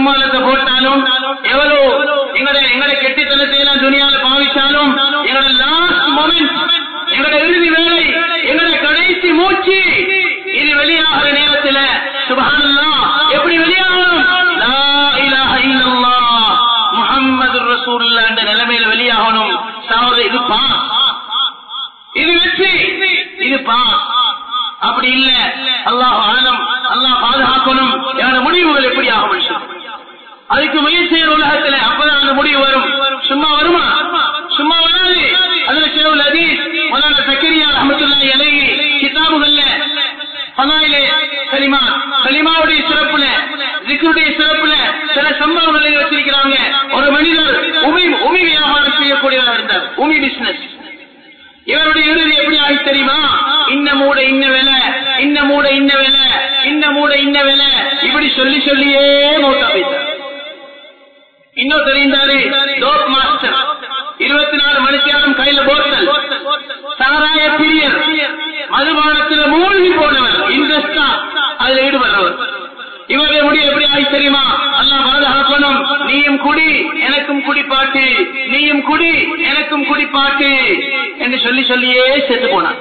Speaker 1: கும்மாலத்தை போட்டாலும் எவ்வளவு எங்கட எங்கட கெட்டித்தனத்தை எல்லாம் துணியால பாவிச்சாலும் எங்கட லாஸ்ட் மொமெண்ட் எங்கட இறுதி வேலை எங்கட கடைசி மூச்சு இது வெளியாகிற நேரத்துல சுபஹானல்லாஹ் எப்படி வெளியாகணும் லா இலாஹ இல்லல்லாஹ் முஹம்மது ரசூலுல்லாஹ் என்ற நிலைமையில வெளியாகணும் சகோதரர் இது பாஸ் இது வெற்றி இது பாஸ் அப்படி இல்ல அல்லாஹ் ஆலம் அல்லாஹ் பாதுகாக்கணும் என்னோட முடிவுகள் எப்படி ஆகும் அதுக்கு முயற்சி செய்யற உலகத்துல அப்பதான் அந்த முடிவு வரும் சும்மா வருமா சும்மா வராது அதுல சேவல் அதீஸ் முதல்ல சக்கரியா ரஹமத்துல்லாஹி அலைஹி கிதாபுகள்ல பனாயிலே கலிமா கலிமாவுடைய சிறப்புல ஜிக்ருடைய சிறப்புல சில சம்பவங்களை வச்சிருக்கிறாங்க ஒரு மனிதர் உமி உமி வியாபாரம் செய்யக்கூடியவர் இருந்தார் உமி பிசினஸ் இவருடைய இறுதி எப்படி ஆகி தெரியுமா இன்ன மூட இன்ன வேலை இன்ன மூட இன்ன வேலை இன்ன மூட இன்ன வேலை இப்படி சொல்லி சொல்லியே மௌத்தா போயிட்டார் இன்னும் தெரிந்தாரு டோப் மாஸ்டர் இருபத்தி நாலு மணித்தியாலும் கையில போத்தல் சாராய பிரியர் மதுபானத்தில் மூழ்கி போனவர் இன்ட்ரெஸ்டா அதுல ஈடுபடுறவர் இவருடைய முடிவு எப்படி ஆகி தெரியுமா அல்லாஹ் பாதுகாக்கணும் நீயும் குடி எனக்கும் குடிப்பாட்டு நீயும் குடி எனக்கும் குடிப்பாட்டு என்று சொல்லி சொல்லியே செத்து போனான்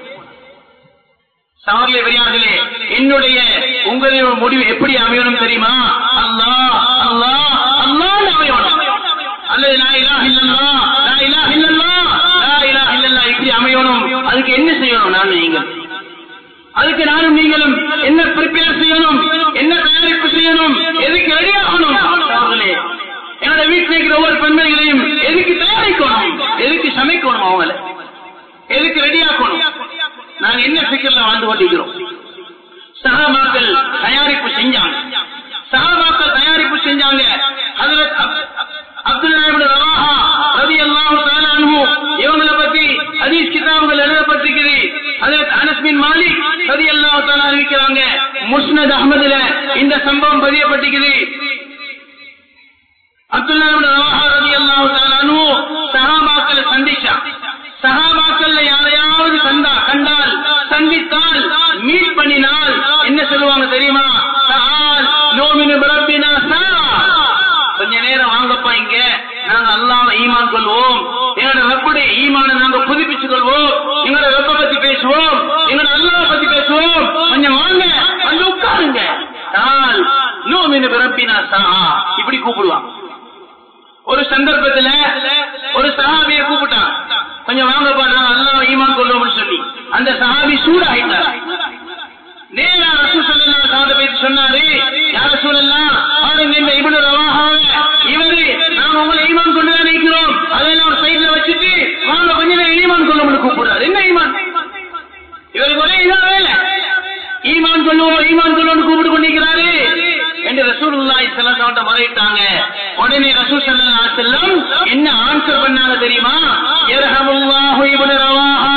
Speaker 1: சமர்ல பெரியார்களே என்னுடைய உங்களுடைய முடிவு எப்படி அமையணும் தெரியுமா அல்லாஹ் அல்லாஹ் அல்லாஹ் அமையணும் அல்லது லா இலாஹ இல்லல்லாஹ் லா இலாஹ இல்லல்லாஹ் லா இலாஹ இல்லல்லாஹ் இப்படி அமையணும் அதுக்கு என்ன செய்யணும் நான் நீங்கள் அதுக்கு நானும் நீங்களும் என்ன ப்ரிப்பேர் செய்யணும் என்ன தயாரிப்பு செய்யணும் எதுக்கு ரெடி ஆகணும் அவர்களே என்னோட வீட்டில் இருக்கிற ஒவ்வொரு பெண்மணிகளையும் எதுக்கு தயாரிக்கணும் எதுக்கு சமைக்கணும் அவங்கள எதுக்கு ரெடி ஆக்கணும் நாங்க என்ன சிக்கல்ல வாழ்ந்து கொண்டிருக்கிறோம் சகாபாக்கள் தயாரிப்பு செஞ்சாங்க சகாபாக்கள் தயாரிப்பு செஞ்சாங்க அதுல அப்துல்லா ரவாஹா ரவி அல்லாஹு இவங்களை பத்தி ஹதீஸ் கிதாபுகள் எழுதப்பட்டிருக்கிறது அதில் அனஸ்மின் மாலிக் ரவி அல்லாஹு அறிவிக்கிறாங்க முஸ்னத் அகமதுல இந்த சம்பவம் பதியப்பட்டிருக்கிறது அப்துல்லா ரவாஹா ரவி அல்லாஹு சகாபாக்களை சந்திச்சான் சகாபாக்கள்ல யாரையாவது கண்டா கண்டால் சந்தித்தால் மீட் பண்ணினால் என்ன சொல்லுவாங்க தெரியுமா சஹால் நோமினு பிரப்பினா சா கொஞ்ச நேரம் வாங்கப்பா இங்க நாங்க அல்லாம ஈமான் கொள்வோம் எங்களோட ரப்புடைய ஈமான நாங்க புதுப்பிச்சு கொள்வோம் எங்களோட ரப்ப பத்தி பேசுவோம் எங்களோட அல்லாஹ் பத்தி பேசுவோம் கொஞ்சம் வாங்க வந்து உட்காருங்க சஹால் நோமினு பிரப்பினா சா இப்படி கூப்பிடுவாங்க ஒரு சந்தர்ப்பத்துல ஒரு சஹாபிய கூப்பிட்டான் கொஞ்சம் வாங்கப்பா நாங்க அல்லாஹ் ஈமான் கொள்வோம்னு சொல்லி அந்த சஹாபி சூடாயிட்டார் நேரா ரசூ ஸல்லல்லாஹு அலைஹி வஸல்லம் சொன்னாரு யா ரசூலல்லாஹ் பாருங்க இந்த இப்னு ரவாஹா இவரு நாம உங்களை ஈமான் கொண்டு தான் இருக்கிறோம் அதெல்லாம் ஒரு சைடுல வச்சுட்டு வாங்க கொஞ்ச நேரம் ஈமான் கொள்ளும்னு கூப்பிடுறாரு என்ன ஈமான் இவருக்கு ஒரே இதான் வேலை ஈமான் கொள்ளுவோம் ஈமான் கொள்ளுவோம்னு கூப்பிட்டு கொண்டிருக்கிறாரு என்று ரசூலுல்லாஹி ஸல்லல்லாஹு அலைஹி வஸல்லம் முறையிட்டாங்க உடனே ரசூல் ஸல்லல்லாஹு அலைஹி வஸல்லம் என்ன ஆன்சர் பண்ணாங்க தெரியுமா யர்ஹமுல்லாஹு இப்னு ரவாஹா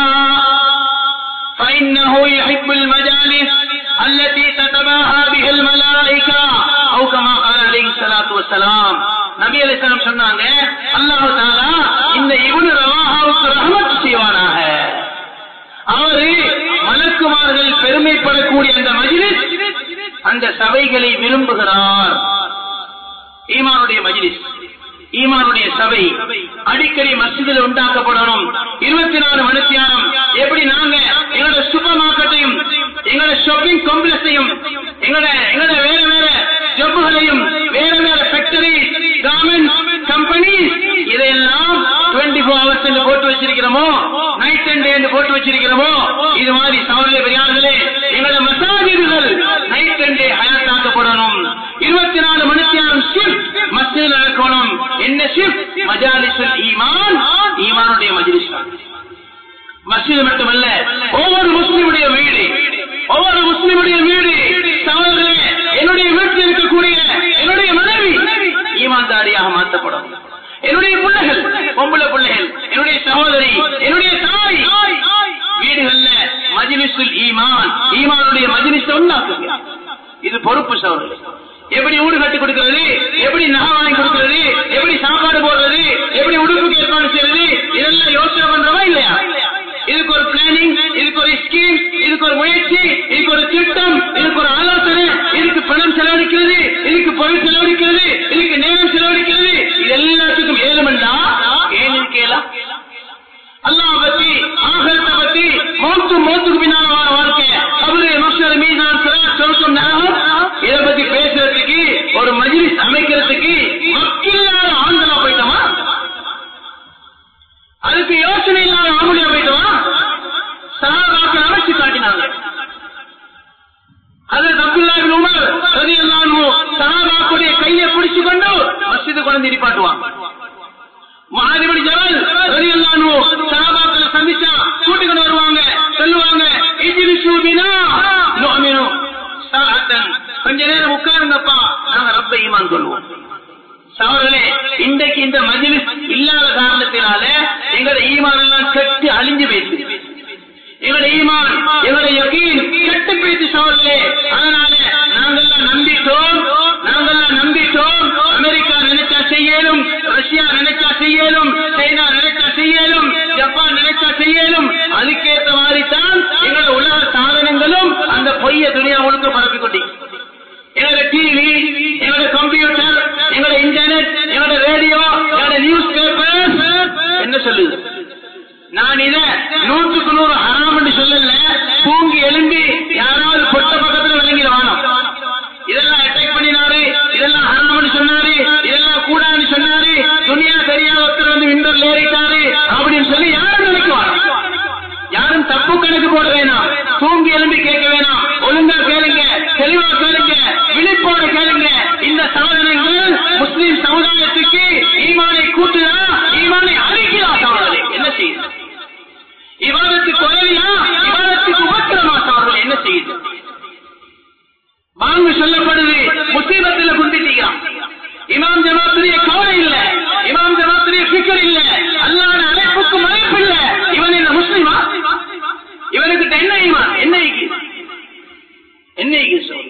Speaker 1: فإنه يحب المجالس التي تتباهى بها الملائكة أو كما قال عليه الصلاة والسلام நபி அலிஸ்லாம் சொன்னாங்க அல்லாஹு தாலா இந்த இவனு ரவாஹாவுக்கு ரஹமத் செய்வானாக அவரு மலக்குமார்கள் பெருமைப்படக்கூடிய அந்த மஜிலிஸ் அந்த சபைகளை விரும்புகிறார் ஈமானுடைய மஜிலிஸ் ஈமானுடைய சபை அடிக்கடி மசிதில் உண்டாக்கப்படணும் இருபத்தி நாலு மணித்தியானம் எப்படி நாங்க எங்களோட சூப்பர் மார்க்கெட்டையும் எங்களோட ஷாப்பிங் காம்ப்ளெக்ஸையும் எங்களோட எங்களோட வேற வேற ஜப்புகளையும் வேற வேற ஃபேக்டரி கார்மெண்ட் கம்பெனி இதையெல்லாம் டுவெண்ட்டி ஃபோர் ஹவர்ஸ் என்று போட்டு வச்சிருக்கிறோமோ நைட் அண்ட் டே என்று போட்டு வச்சிருக்கிறோமோ இது மாதிரி சவரலை பெரியார்களே எங்களோட மசாஜிதுகள் நைட் அண்ட் டே ஹயாத்தாக்கப்படணும் இருபத்தி நாலு மணித்தியானம் ஷிஃப்ட் மஸ்ஜித் நடக்கணும் என்ன ஷிஃப்ட் மஜாலிசுல் ஈமான் ஈமானுடைய மஜ்லிஸ் தான் மஸ்ஜித் மட்டுமல்ல ஒவ்வொரு முஸ்லிமுடைய வீடு ஒவ்வொரு முஸ்லிமுடைய வீடு சகோதரர்களே என்னுடைய வீட்டில் இருக்கக்கூடிய என்னுடைய மனைவி ஈமான்தாரியாக மாற்றப்படும் என்னுடைய பிள்ளைகள் பொம்பளை பிள்ளைகள் என்னுடைய சகோதரி என்னுடைய தாய் வீடுகள்ல மஜ்லிசுல் ஈமான் ஈமானுடைய மஜ்லிஸ் உண்டாக்குங்க இது பொறுப்பு சகோதரர்கள் எப்படி வீடு கட்டி கொடுக்கிறது எப்படி நகை வாங்கி கொடுக்கிறது எப்படி சாப்பாடு போடுறது எப்படி உடுப்புக்கு ஏற்பாடு செய்யறது இதெல்லாம் யோசனை பண்றவா இல்லையா இதுக்கு ஒரு பிளானிங் இதுக்கு ஒரு ஸ்கீம் இதுக்கு ஒரு முயற்சி இதுக்கு ஒரு திட்டம் இதுக்கு ஒரு ஆலோசனை இதுக்கு பணம் செலவழிக்கிறது இதுக்கு பொருள் செலவழிக்கிறது ரலியல்லாஹு சஹாபாக்குடைய கையை பிடிச்சு கொண்டு மஸ்ஜிது கொண்டு நிப்பாட்டுவாங்க மகாதிபதி ஜவல் ரலியல்லாஹு சஹாபாக்களை சந்திச்சா கூட்டிக்கொண்டு வருவாங்க சொல்லுவாங்க இஜ்லிசு பினா நுஅமினு சாஅத்தன் கொஞ்ச நேரம் உட்காருங்கப்பா நாங்க ரப்ப ஈமான் கொள்வோம் சவர்களே இன்றைக்கு இந்த மஜிலிஸ் இல்லாத காரணத்தினால எங்களோட ஈமான் எல்லாம் கெட்டு அழிஞ்சு போயிடுச்சு எங்களோட ஈமான் எங்களோட யகீன் கெட்டு போயிடுச்சு சவர்களே அதனால நாங்கெல்லாம் நம்பிட்டோம் நாங்கெல்லாம் நம்பிட்டோம் அமெரிக்கா நினைச்சா செய்யலும் ரஷ்யா நினைச்சா செய்யலும் சைனா நினைச்சா செய்யலும் ஜப்பான் நினைச்சா செய்யலும் அதுக்கேற்ற மாதிரி தான் எங்களோட உலக சாதனங்களும் அந்த பொய்ய துணியா முழுக்க பரப்பி கொண்டீங்க எங்களோட டிவி எங்களோட கம்ப்யூட்டர் எங்களோட இன்டர்நெட் எங்களோட ரேடியோ எங்களோட நியூஸ் பேப்பர் என்ன சொல்லுது நான் இத நூற்றுக்கு நூறு ஹராம் சொல்லல தூங்கி எழும்பி யாராவது பொட்ட பக்கத்துல விளங்கிட வேணாம் இதெல்லாம் அட்டாக் பண்ணினாரு இதெல்லாம் ஹராம்னு சொன்னாரு இதெல்லாம் கூடாதுன்னு சொன்னாரு துணியா தெரியாத ஒருத்தர் வந்து விண்டோர்ல ஏறிட்டாரு அப்படின்னு சொல்லி யாரும் நினைக்குவாங்க யாரும் தப்பு கணக்கு போட வேணாம் தூங்கி எழும்பி கேட்க வேணாம் ஒழுங்கா கேளுங்க தெளிவா கேளுங்க விழிப்போட கேளுங்க இந்த சாதனங்கள் முஸ்லிம் சமுதாயத்துக்கு ஈமானை கூட்டுதா ஈமானை அழிக்கிறா சவாலே என்ன செய்யுது இவாதத்து குறையா இவாதத்துக்கு உபத்திரமா சவால்கள் என்ன செய்யுது வாங்க சொல்லப்படுது முசீபத்தில் குந்திட்டீங்க இமாம் ஜமாத்துடைய கவலை இல்ல இமாம் ஜமாத்துடைய பிக்கர் இல்ல அல்லாத அழைப்புக்கு மறைப்பு இல்ல இவன் என்ன முஸ்லிமா இவனுக்கு என்ன ஈமான் என்ன ஈகி? என்ன ஈகி சொல்?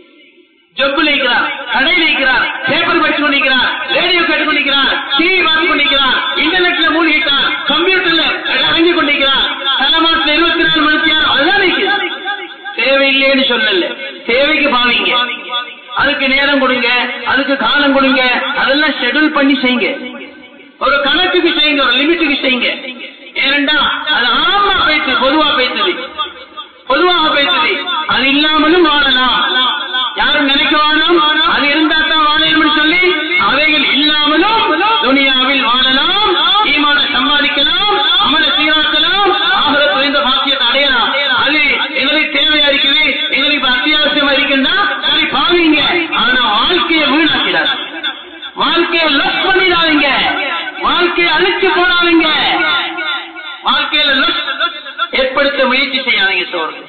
Speaker 1: ஜப்புல இருக்கிறார் கடையில் இருக்கிறார் பேப்பர் படிச்சு கொண்டிருக்கிறார் ரேடியோ கேட்டு கொண்டிருக்கிறார் டிவி பார்த்து கொண்டிருக்கிறார் இன்டர்நெட்ல மூழ்கிட்டார் கம்ப்யூட்டர்ல இறங்கி கொண்டிருக்கிறார் தலைமாட்டில் இருபத்தி நாலு மணிக்கு அதுதான் இருக்குது தேவையில்லைன்னு சொல்லல தேவைக்கு பாவீங்க அதுக்கு நேரம் கொடுங்க அதுக்கு காலம் கொடுங்க அதெல்லாம் ஷெட்யூல் பண்ணி செய்யுங்க ஒரு கணக்குக்கு செய்யுங்க ஒரு லிமிட்டுக்கு செய்யுங்க ஏனண்டா அது ஆமா பேச்சு பொதுவா பேசுது பொதுவாக பேசுது அது இல்லாமலும் வாழலாம் யாரும் நினைக்க வேணும் அது இருந்தா தான் வாழணும்னு சொல்லி அவைகள் இல்லாமலும் துனியாவில் வாழலாம் ஈமான சம்பாதிக்கலாம் அமல சீராக்கலாம் ஆகிற குறைந்த பாக்கியத்தை அடையலாம் அது எங்களுக்கு தேவையா இருக்குது எங்களுக்கு இப்ப அத்தியாவசியமா இருக்குன்னா சரி பாவீங்க ஆனா வாழ்க்கையை வீணாக்கிறார் வாழ்க்கையை லஸ் பண்ணிடாதீங்க வாழ்க்கையை அழிச்சு போடாதீங்க வாழ்க்கையில லஸ் ஏற்படுத்த முயற்சி செய்யாதீங்க சோழர்கள்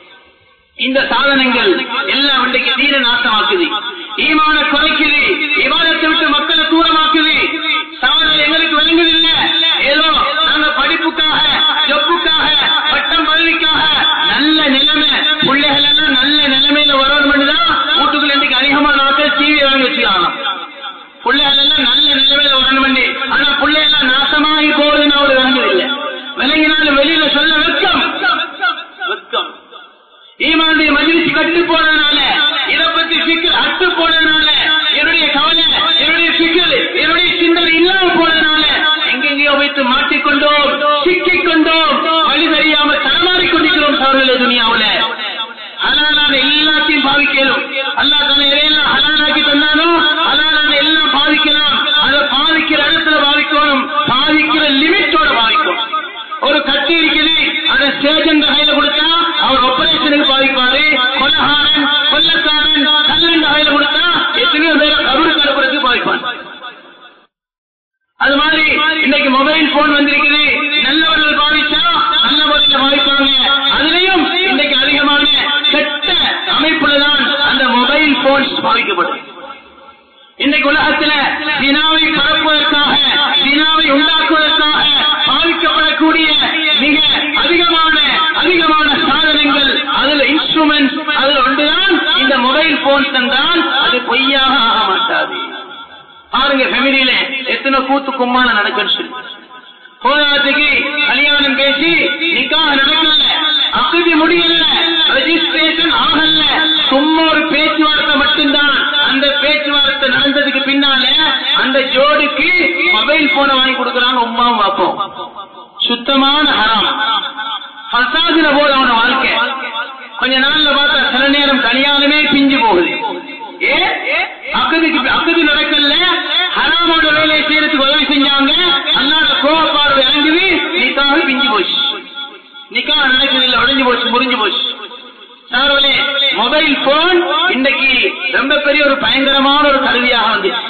Speaker 1: இந்த சாதனங்கள் எல்லாம் இன்றைக்கு தீர நாசமாக்குது ஈமான குறைக்குது இவாதத்தை விட்டு மக்களை தூரமாக்குது சாதனை எங்களுக்கு விளங்குதில்ல ஏதோ நாங்க படிப்புக்காக ஜப்புக்காக பட்டம் பதவிக்காக நல்ல நிலைமை பிள்ளைகள் எல்லாம் நல்ல நிலைமையில வரணும் தான் வீட்டுக்குள்ள இன்றைக்கு அதிகமான நாட்கள் டிவி வாங்கி வச்சுக்கலாம் பிள்ளைகள் எல்லாம் நல்ல நிலைமையில வரணும் ஆனா பிள்ளைகள் நாசமாகி போகுதுன்னு அவரு விளங்குதில்லை விளங்கினாலும் வெளியில சொல்ல வெட்கம் வெட்கம் ஈமானுடைய மகிழ்ச்சி கட்டு போனதுனால இதை பத்தி சிக்கல் அட்டு போனதுனால என்னுடைய கவலை என்னுடைய சிக்கல் என்னுடைய சிந்தனை இல்லாம போனதுனால எங்கெங்கேயோ வைத்து மாட்டிக்கொண்டோம் சிக்கிக் கொண்டோம் வழி தெரியாம தரமாறிக் கொண்டிருக்கிறோம் சவர்களே துணியாவுல ஹலாலான எல்லாத்தையும் பாவிக்கணும் அல்லா தானே எதையெல்லாம் ஹலாலாக்கி தந்தானோ ஹலாலான எல்லாம் பாவிக்கலாம் அதை பாவிக்கிற இடத்துல பாவிக்கணும் பாவிக்கிற லிமிட்டோட பாவிக்கணும் ஒரு கத்தி இருக்குது அதை சேஜன் கையில கொடுத்தா அவர் ஆபரேஷனுக்கு பாதிப்பாரு கொலகாரன் கொல்லக்காரன் கல்லன் கையில கொடுத்தா எத்தனையோ பேரை கருடு கலப்புறதுக்கு பாதிப்பான் அது மாதிரி இன்னைக்கு மொபைல் போன் வந்திருக்குது நல்லவர்கள் பாதிச்சா நல்ல முறையில் பாதிப்பாங்க அதுலயும் இன்னைக்கு அதிகமான கெட்ட அமைப்புலதான் அந்த மொபைல் போன்ஸ் பாதிக்கப்படும் இன்னைக்கு உலகத்துல தினாவை பரப்புவதற்காக தினாவை உண்டாக்குவதற்காக பாதிக்கப்படக்கூடிய மிக அதிகமான அதிகமான சாதனங்கள் அதுல இன்ஸ்ட்ருமெண்ட் அதுல ஒன்றுதான் இந்த மொபைல் போன்ஸ் என்றால் அது பொய்யாக ஆக மாட்டாது பாருங்க ஃபெமிலியில எத்தனை கூத்து கும்மான நடக்குன்னு சொல்லி போதாத்துக்கு கல்யாணம் பேசி நிக்காக நடக்கல அக்குதி முடியல ரெஜிஸ்ட்ரேஷன் ஆகல சும்மா ஒரு பேச்சுவார்த்தை மட்டும்தான் அந்த பேச்சுவார்த்தை நடந்ததுக்கு பின்னால அந்த ஜோடிக்கு மொபைல் போனை வாங்கி கொடுக்கறாங்க உமாவும் பாப்போம் சுத்தமான ஹராம் ஃபசாதுல போல அவன வாழ்க்கை கொஞ்ச நாள்ல பார்த்தா சில நேரம் கல்யாணமே பிஞ்சு போகுது ஏ அக்கதுக்கு அக்கது நடக்கல ஹராமோட வேலையை செய்யறதுக்கு உதவி செஞ்சாங்க அல்லாத கோவப்பாடு இறங்குது நிக்காக பிஞ்சு போச்சு நிக்கா நடக்குது இல்ல உடஞ்சு போச்சு முறிஞ்சு போச்சு சார்வலே மொபைல் போன் இன்னைக்கு ரொம்ப பெரிய ஒரு பயங்கரமான ஒரு கருவியாக வந்துச்சு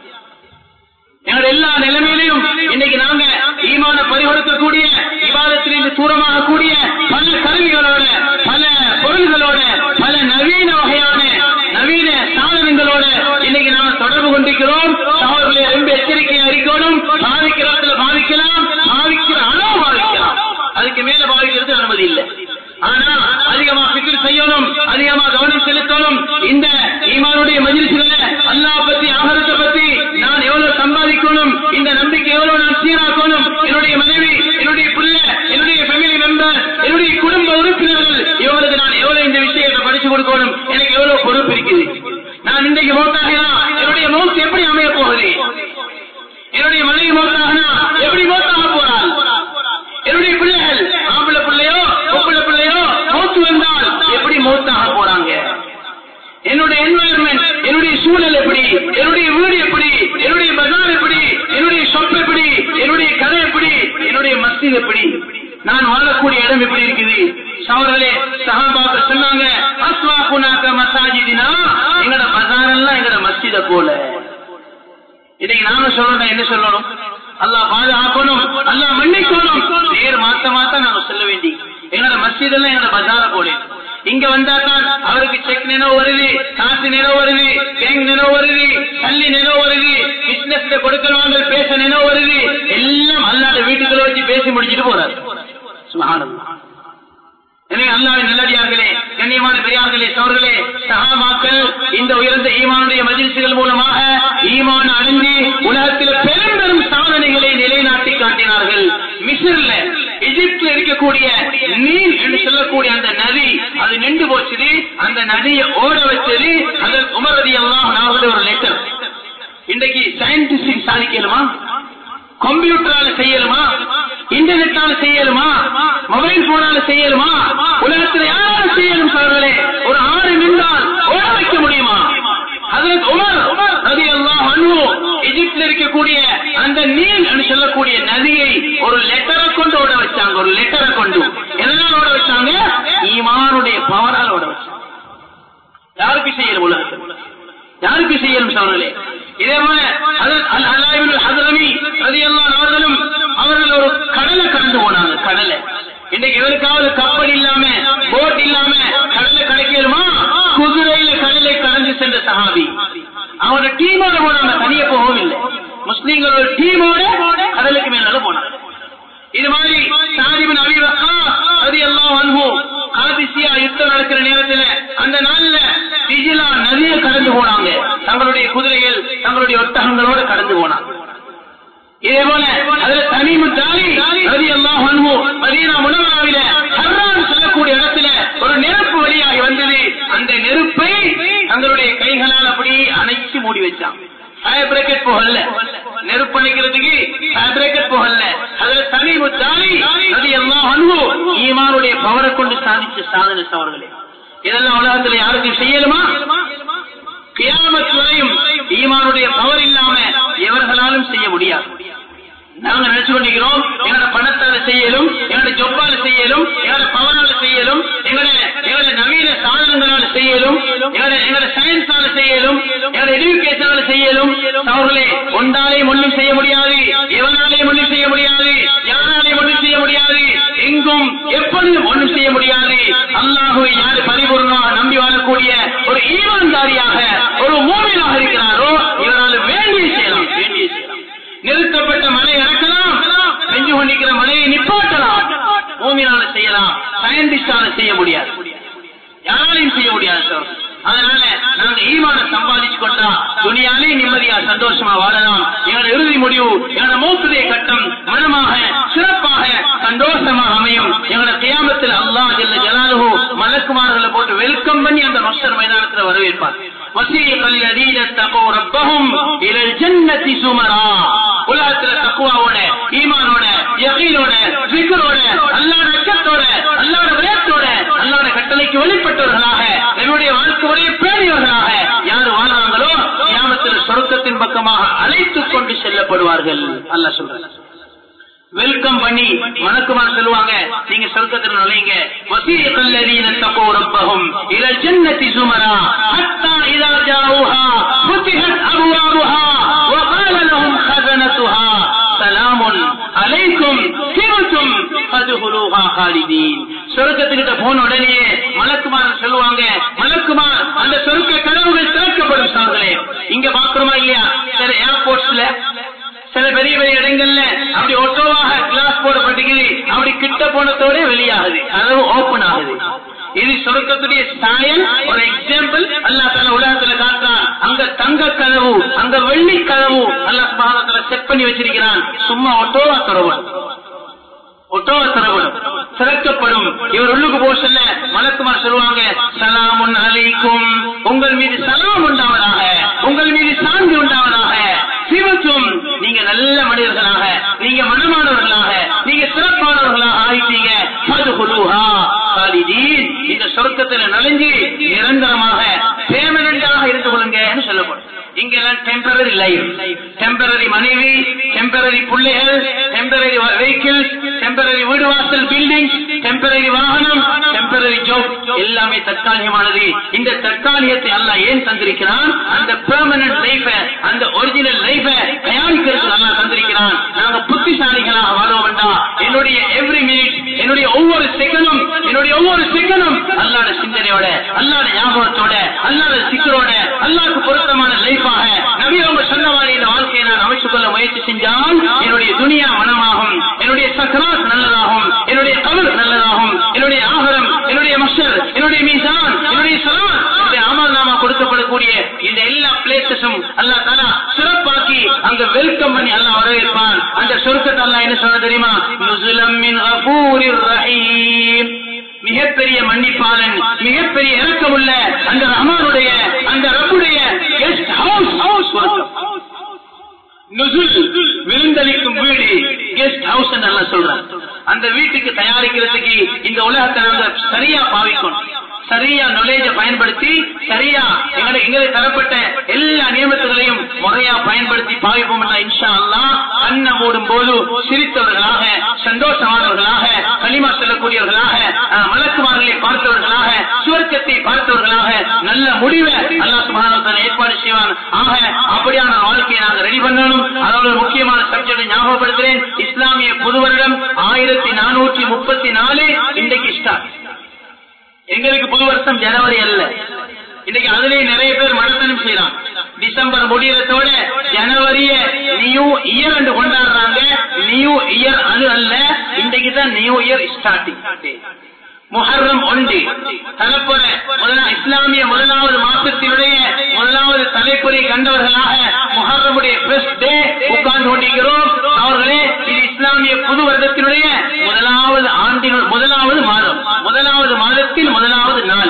Speaker 1: எங்களுடைய எல்லா நிலைமையிலையும் இன்னைக்கு நாங்க ஈமான பரிவர்த்தக்கூடிய விவாதத்திலிருந்து தூரமாக கூடிய பல கருவிகளோட பல பொருள்களோட பல நவீன வகையான நவீன சாதனங்களோட இன்னைக்கு நாம தொடர்பு கொண்டிருக்கிறோம் அவர்களை ரொம்ப எச்சரிக்கையா இருக்கணும் பாதிக்கிற இடத்துல பாதிக்கலாம் பாதிக்கிற அளவு பாதிக்கலாம் அதுக்கு மேல பாதிக்கிறது அனுமதி இல்லை ஆனா அதிகமா பிக்கல் செய்யணும் அதிகமா கவனம் செலுத்தணும் இந்த ஈமானுடைய மஜிலிசுகளை அல்லாஹ் பத்தி ஆகரத்தை பத்தி நான் எவ்வளவு சம்பாதிக்கணும் இந்த நம்பிக்கை எவ்வளவு நான் சீராக்கணும் என்னுடைய மனைவி என்னுடைய பிள்ளை என்னுடைய ஃபேமிலி மெம்பர் என்னுடைய குடும்ப உறுப்பினர்கள் இவங்களுக்கு நான் எவ்வளவு இந்த விஷயத்தை படிச்சு கொடுக்கணும் எனக்கு எவ்வளவு பொறுப்பு இருக்குது நான் இன்றைக்கு மௌத்தாகினா என்னுடைய மௌத்து எப்படி அமைய போகுது என்னுடைய மனைவி மௌத்தாகினா எப்படி மௌத்தாக போறாள் என்னுடைய பிள்ளைகள் ஆம்பளை பிள்ளையோ பொம்பளை பிள்ளையோ மௌத்து வந்தால் எப்படி மௌத்தாக போறாங்க என்னுடைய என்வாயன்மெண்ட் என்னுடைய சூழல் எப்படி என்னுடைய வீடு எப்படி என்னுடைய பஜார் எப்படி என்னுடைய ஷாப் எப்படி என்னுடைய கடை எப்படி என்னுடைய மஸ்ஜித் எப்படி நான் வாழக்கூடிய இடம் எப்படி இருக்குது சவர்களே சஹாபாக்க சொன்னாங்க அஸ்வாகுனாக்க மசாஜிதினா எங்கட பஜார் எல்லாம் எங்கட மஸ்ஜித போல இன்னைக்கு நாம சொல்லணும் என்ன சொல்லணும் அல்லாஹ் பாதுகாக்கணும் அல்லாஹ் மன்னிக்கணும் நேர் மாத்த மாத்த நாம சொல்ல வேண்டி எங்களோட மஸ்ஜித் எல்லாம் எங்களோட பஜார போல இங்க வந்தா தான் அவருக்கு செக் நினைவு வருது காசு நினைவு வருது பேங்க் நினைவு வருது தள்ளி நினைவு வருது பிசினஸ்ல கொடுக்கல் வாங்கல் பேச நினைவு வருது எல்லாம் அல்லாத வீட்டுக்குள்ள வச்சு பேசி முடிச்சிட்டு போறாரு சுபஹானல்லாஹ் எனவே அல்லாவின் நல்லடியார்களே கண்ணியமான பெரியார்களே சோர்களே சகாமாக்கள் இந்த உயர்ந்த ஈமானுடைய மகிழ்ச்சிகள் மூலமாக ஈமான் அடைந்து உலகத்தில் பெரும் பெரும் சாதனைகளை நிலைநாட்டி காட்டினார்கள் மிஸ்ரில் எகிப்தில் இருக்கக்கூடிய நீல் என்று சொல்லக்கூடிய அந்த நதி அது நின்று போச்சுது அந்த நதியை ஓட வச்சது அதன் உமரதி எல்லாம் நாவது ஒரு லெட்டர் இன்றைக்கு சயின்டிஸ்ட் சாதிக்கணுமா கம்ப்யூட்டரால செய்யலுமா இன்டர்நெட்டால செய்யலுமா மொபைல் போனால செய்யலுமா உலகத்தில் யாராலும் செய்யலும் சொல்றே ஒரு ஆறு நின்றால் ஓட வைக்க முடியுமா அதற்கு உமர் நதி எல்லாம் அன்பு எகிப்தில் இருக்கக்கூடிய அந்த நீல் என்று சொல்லக்கூடிய நதியை ஒரு லெட்டரை கொண்டு ஓட வச்சாங்க ஒரு லெட்டரை கொண்டு எதனால ஓட வச்சாங்க ஈமானுடைய பவரால் ஓட வச்சாங்க யாருக்கு செய்யலும் உலகத்தில் யாருக்கு செய்யலும் சொல்றே இதே போல ஹதரமி ரதியல்லாஹு அவர்களும் அவர்கள் ஒரு கடலை கடந்து போனாங்க கடலை இன்னைக்கு எவருக்காவது கப்பல் இல்லாம போட் இல்லாம கடலை கிடைக்கலுமா குதிரையில கடலை கடந்து சென்ற சஹாபி அவரோட டீமோட போனாங்க தனியே போகவும் இல்லை முஸ்லீம்கள் ஒரு டீமோட கடலுக்கு மேல போனாங்க இது மாதிரி சாதிபின் அபிவக்கா அது எல்லாம் அனுபவம் காதிசியா யுத்தம் நடக்கிற நேரத்துல அந்த நாள்ல பிஜிலா நதியை கடந்து போனாங்க தங்களுடைய குதிரைகள் தங்களுடைய ஒட்டகங்களோட கடந்து போனாங்க இதே போல அதுல தனிமு தாலி ரதி எல்லாம் அனுபவம் மதீனா முனவராவில ஹர்ரான் சொல்லக்கூடிய இடத்துல ஒரு நெருப்பு வழியாகி வந்தது அந்த நெருப்பை தங்களுடைய கைகளால் அப்படியே அணைச்சு மூடி வச்சாங்க ஃபயர் பிரேக்கெட் போகல நெருப்பு அணைக்கிறதுக்கு ஃபயர் பிரேக்கெட் போகல அதுல தனி முத்தாலி அது எல்லாம் அன்பு ஈமானுடைய பவரை கொண்டு சாதிச்ச சாதனை அவர்களே இதெல்லாம் உலகத்துல யாருக்கும் செய்யலுமா கியாமத் வரையும் ஈமானுடைய பவர் இல்லாம எவர்களாலும் செய்ய முடியாது நாங்க நினைச்சு கொண்டிருக்கிறோம் எங்களோட பணத்தால செய்யலும் எங்களோட ஜொப்பால செய்யலும் எங்களோட பவனால செய்யலும் எங்களோட எங்களோட நவீன சாதனங்களால செய்யலும் எங்களோட எங்களோட சயின்ஸால செய்யலும் எங்களோட எஜுகேஷனால செய்யலும் அவர்களே ஒன்றாலையும் ஒன்றும் செய்ய முடியாது எவனாலையும் ஒன்றும் செய்ய முடியாது யாராலையும் ஒன்றும் செய்ய முடியாது எங்கும் எப்பொழுதும் ஒன்றும் செய்ய முடியாது அல்லாஹுவை யாரு பரிபூர்ணமாக நம்பி வாழக்கூடிய ஒரு ஈமான்தாரியாக ஒரு மூமியாக இருக்கிறாரோ இவரால் வேண்டிய செய்யலாம் வேண்டிய செய்யலாம் நிறுத்தப்பட்ட மழை இறக்கலாம் செஞ்சு கொண்டிருக்கிற மழையை நிப்பாட்டலாம் பூமியால செய்யலாம் சயின்டிஸ்டால செய்ய முடியாது யாராலையும் செய்ய முடியாது சார் அதனால நாங்க ஈமான சம்பாதிச்சு கொண்டா துணியாலே நிம்மதியா சந்தோஷமா வாழலாம் எங்களோட இறுதி முடிவு எங்களோட மூத்துடைய கட்டம் மனமாக சிறப்பாக சந்தோஷமாக அமையும் எங்களோட கியாமத்தில் அல்லாஹ் ஜல்ல ஜலாலுஹு மலக்குமார்களை போட்டு வெல்கம் பண்ணி அந்த மஸ்டர் மைதானத்துல வரவேற்பார் وسيق الذين اتقوا ربهم الى الجنه زمرا உலகத்துல தக்குவாவோட ஈமானோட யகீனோட சிக்கரோட அல்லாட அச்சத்தோட அல்லாட பயத்தோட அல்லாட கட்டளைக்கு வெளிப்பட்டவர்களாக என்னுடைய வாழ்க்கை முறையை பேணியவர்களாக யார் வாழ்றாங்களோ கியாமத்தில் சொருக்கத்தின் பக்கமாக அழைத்துக் கொண்டு செல்லப்படுவார்கள் அல்ல சொல்ற வெல்கம் பண்ணி வணக்கமாக சொல்லுவாங்க நீங்க சொர்க்கத்தில் நுழைங்க வசீக الذين اتقوا ربهم الى الجنه زمرا حتى اذا جاء காலிதீன் சொர்க்கத்துக்கிட்ட போன உடனே மலக்குமார் சொல்லுவாங்க மலக்குமார் அந்த சொர்க்க கனவுகள் திறக்கப்படும் சார்களே இங்க பாக்குறோமா இல்லையா சில ஏர்போர்ட்ஸ்ல சில பெரிய பெரிய இடங்கள்ல அப்படி ஒட்டோவாக கிளாஸ் போடப்பட்டிருக்குது அப்படி கிட்ட போனதோட வெளியாகுது கதவு ஓபன் ஆகுது இது சொர்க்கத்துடைய சாயல் ஒரு எக்ஸாம்பிள் அல்லா தலா உலகத்துல காட்டுறான் அங்க தங்க கதவு அங்க வெள்ளி கதவு அல்லா சுபாவத்துல செட் பண்ணி வச்சிருக்கிறான் சும்மா ஒட்டோவா தொடரும் ஒட்டோவா திறப்படும் திறக்கப்படும் இவர் உள்ளுக்கு போக சொல்ல மலக்குமார் சொல்லுவாங்க சலாமுன் அலைக்கும் உங்கள் மீது சலாம் உண்டாவதாக உங்கள் மீது சாந்தி உண்டாவதாக சிவத்தும் நீங்க நல்ல மனிதர்களாக நீங்க மனமானவர்களாக நீங்க சிறப்பானவர்களாக ஆயிட்டீங்க பதுகுலுஹா காலிதீன் இந்த சொர்க்கத்துல நுழைஞ்சு நிரந்தரமாக பேமனண்டாக இருந்து கொள்ளுங்கன்னு சொல்லப்படும் இங்கெல்லாம் டெம்பரரி லைஃப் டெம்பரரி மனைவி டெம்பரரி பிள்ளைகள் டெம்பரரி வெஹிக்கிள்ஸ் டெம்பரரி வீடு வாசல் பில்டிங் டெம்பரரி வாகனம் டெம்பரரி ஜாப் எல்லாமே தற்காலிகமானது இந்த தற்காலிகத்தை அல்ல ஏன் தந்திருக்கிறான் அந்த பெர்மனன்ட் லைஃப அந்த ஒரிஜினல் லைஃப தயாரிக்கிறதுக்கு அல்லா தந்திருக்கிறான் நாங்க புத்திசாலிகளாக வாழ வேண்டாம் என்னுடைய எவ்ரி மினிட் என்னுடைய ஒவ்வொரு செகண்டும் என்னுடைய ஒவ்வொரு செகண்டும் அல்லாட சிந்தனையோட அல்லாட ஞாபகத்தோட அல்லாட சிக்கரோட அல்லாக்கு பொருத்தமான லைஃபாக நபி அவங்க சொன்ன மாதிரி இந்த வாழ்க்கையை நான் அமைத்துக் கொள்ள முயற்சி செஞ்சால் என்னுடைய துனியா மனமாகும் என்னுடைய சக்கராத் நல்லதாகும் என்னுடைய கவர் நல்லதாகும் என்னுடைய ஆகரம் என்னுடைய மஷர் என்னுடைய மீசான் என்னுடைய சலாம் என்னுடைய அமல் நாமா கொடுக்கப்படக்கூடிய இந்த எல்லா பிளேசஸும் அல்லா தாலா சிறப்பாக்கி அங்க வெல்கம் பண்ணி அல்லா வரவேற்பான் அந்த சொர்க்கத்தை அல்லா என்ன சொன்ன தெரியுமா நுசுலம் மின் கஃபூரிர் ரஹீம் மிகப்பெரிய மன்னிப்பாளன் மிகப்பெரிய இறக்கமுள்ள அந்த ரஹ்மானுடைய அந்த ரப்புடைய கெஸ்ட் ஹவுஸ் ஹவுஸ் விருந்தளிக்கும் வீடு கெஸ்ட் ஹவுஸ் நல்லா சொல்றான் அந்த வீட்டுக்கு தயாரிக்கிறதுக்கு இந்த உலகத்தை நாங்க சரியா பாவிக்கணும் சரியா நுழைஞ்ச பயன்படுத்தி சரியா எங்களை எங்களுக்கு தரப்பட்ட எல்லா நியமத்துகளையும் முறையா பயன்படுத்தி பாவிப்போம் இன்ஷா அல்லா கண்ண மூடும் போது சிரித்தவர்களாக சந்தோஷமானவர்களாக களிமா செல்லக்கூடியவர்களாக மலக்குமார்களை பார்த்தவர்களாக சுவர்க்கத்தை பார்த்தவர்களாக நல்ல முடிவை அல்லா சுபானத்தன் ஏற்பாடு செய்வான் ஆக அப்படியான வாழ்க்கையை நாங்கள் ரெடி பண்ணணும் அதோட முக்கியமான சப்ஜெக்ட் ஞாபகப்படுத்துறேன் இஸ்லாமிய புது வருடம் ஆயிரத்தி நானூற்றி முப்பத்தி நாலு இன்றைக்கு ஸ்டார்ட் எங்களுக்கு புது வருஷம் ஜனவரி அல்ல இன்னைக்கு அதுலயே நிறைய பேர் மனத்தனம் செய்யறான் டிசம்பர் முடியறதோட ஜனவரிய நியூ இயர் என்று கொண்டாடுறாங்க நியூ இயர் அது அல்ல இன்றைக்கு தான் நியூ இயர் ஸ்டார்டிங் முஹர்ரம் ஒன்று தலைப்புற இஸ்லாமிய முதலாவது மாசத்தினுடைய முதலாவது தலைப்புரை கண்டவர்களாக முஹர்ரமுடைய பெஸ்ட் டே உட்கார்ந்து கொண்டிருக்கிறோம் அவர்களே இது இஸ்லாமிய புது வருடத்தினுடைய முதலாவது ஆண்டின் முதலாவது மாதம் முதலாவது மாதத்தில் முதலாவது நாள்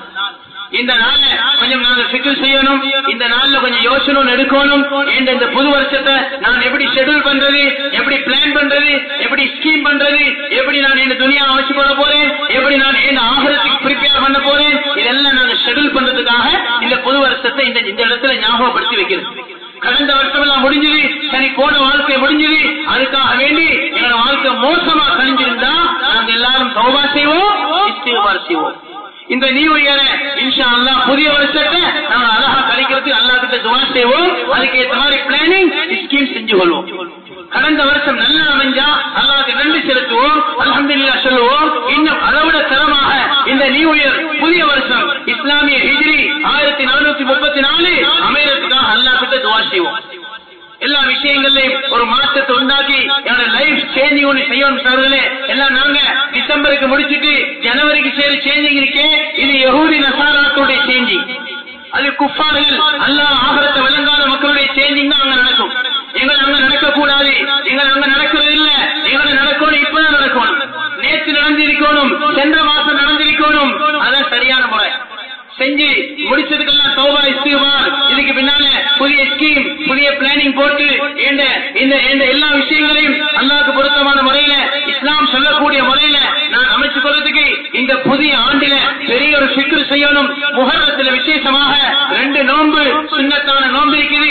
Speaker 1: இந்த நாள்ல கொஞ்சம் நாங்க சிக்கல் செய்யணும் இந்த நாள்ல கொஞ்சம் யோசனை எடுக்கணும் என்ற இந்த புது வருஷத்தை நான் எப்படி ஷெட்யூல் பண்றது எப்படி பிளான் பண்றது எப்படி ஸ்கீம் பண்றது எப்படி நான் இந்த துணியா அமைச்சு கொள்ள போறேன் எப்படி நான் இந்த ஆகரத்துக்கு ப்ரிப்பேர் பண்ண போறேன் இதெல்லாம் நாங்க ஷெட்யூல் பண்றதுக்காக இந்த புது வருஷத்தை இந்த இந்த இடத்துல ஞாபகப்படுத்தி வைக்கிறது கடந்த வருஷம் எல்லாம் முடிஞ்சது சரி போன வாழ்க்கை முடிஞ்சது அதுக்காக வேண்டி எங்களோட வாழ்க்கை மோசமா கழிஞ்சிருந்தா நாங்க எல்லாரும் தௌபா செய்வோம் இஸ்திகுபார் செய்வோம் இந்த நியூ இயர இன்ஷா அல்லா புதிய வருஷத்தை நாங்க அழகா கழிக்கிறதுக்கு அல்லா கிட்ட துவா செய்வோம் அதுக்கு ஏற்ற மாதிரி பிளானிங் ஸ்கீம் செஞ்சு கொள்வோம் கடந்த வருஷம் நல்லா அமைஞ்சா அல்லாவுக்கு நன்றி செலுத்துவோம் அலமதுல்லா சொல்லுவோம் இன்னும் அதை விட தரமாக இந்த நியூ இயர் புதிய வருஷம் இஸ்லாமிய ஹிஜ்ரி ஆயிரத்தி நானூத்தி முப்பத்தி நாலு அமையறதுக்காக அல்லா கிட்ட துவா செய்வோம் எல்லா விஷயங்களையும் ஒரு மாற்றத்தை உண்டாக்கி என்னோட லைஃப் சேஞ்சிங் ஒன்று செய்யணும் சார்களே எல்லாம் நாங்க டிசம்பருக்கு முடிச்சுட்டு ஜனவரிக்கு சரி சேஞ்சிங் இருக்கே இது யகூதி நசாராத்துடைய சேஞ்சிங் அது குஃபார்கள் அல்லா ஆகரத்தை விளங்காத மக்களுடைய சேஞ்சிங் தான் அங்க நடக்கும் எங்களை அங்க நடக்க கூடாது எங்களை அங்க நடக்கிறது இல்ல எங்களை நடக்கணும் இப்பதான் நடக்கணும் நேற்று நடந்திருக்கணும் சென்ற மாசம் நடந்திருக்கணும் அதான் சரியான முறை செஞ்சு முடிச்சதுக்கெல்லாம் சோபா இஸ்திகுமார் இதுக்கு பின்னால புதிய ஸ்கீம் புதிய பிளானிங் போட்டு இந்த இந்த இந்த எல்லா விஷயங்களையும் அல்லாவுக்கு பொருத்தமான முறையில இஸ்லாம் சொல்லக்கூடிய முறையில நான் அமைச்சு கொள்றதுக்கு இந்த புதிய ஆண்டில பெரிய ஒரு சிக்கல் செய்யணும் முகரத்துல விசேஷமாக ரெண்டு நோன்பு சுண்ணத்தான நோன்பு இருக்குது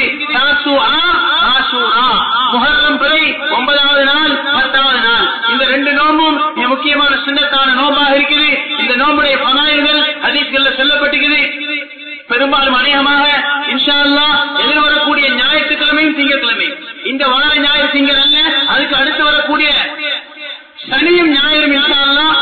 Speaker 1: முகர்ரம் பிறை ஒன்பதாவது நாள் பத்தாவது நாள் இந்த ரெண்டு நோம்பும் முக்கியமான சுண்ணத்தான நோம்பாக இருக்குது இந்த நோம்புடைய பனாயல்கள் அதிகல்ல சொல்லப்பட்டிருக்குது பெரும்பாலும் அநேகமாக இன்ஷா அல்லா எதிர்வரக்கூடிய ஞாயிற்றுக்கிழமையும் திங்கட்கிழமை இந்த வார ஞாயிறு திங்கள் அல்ல அதுக்கு அடுத்து வரக்கூடிய சனியும் ஞாயிறும் இன்ஷா அல்லா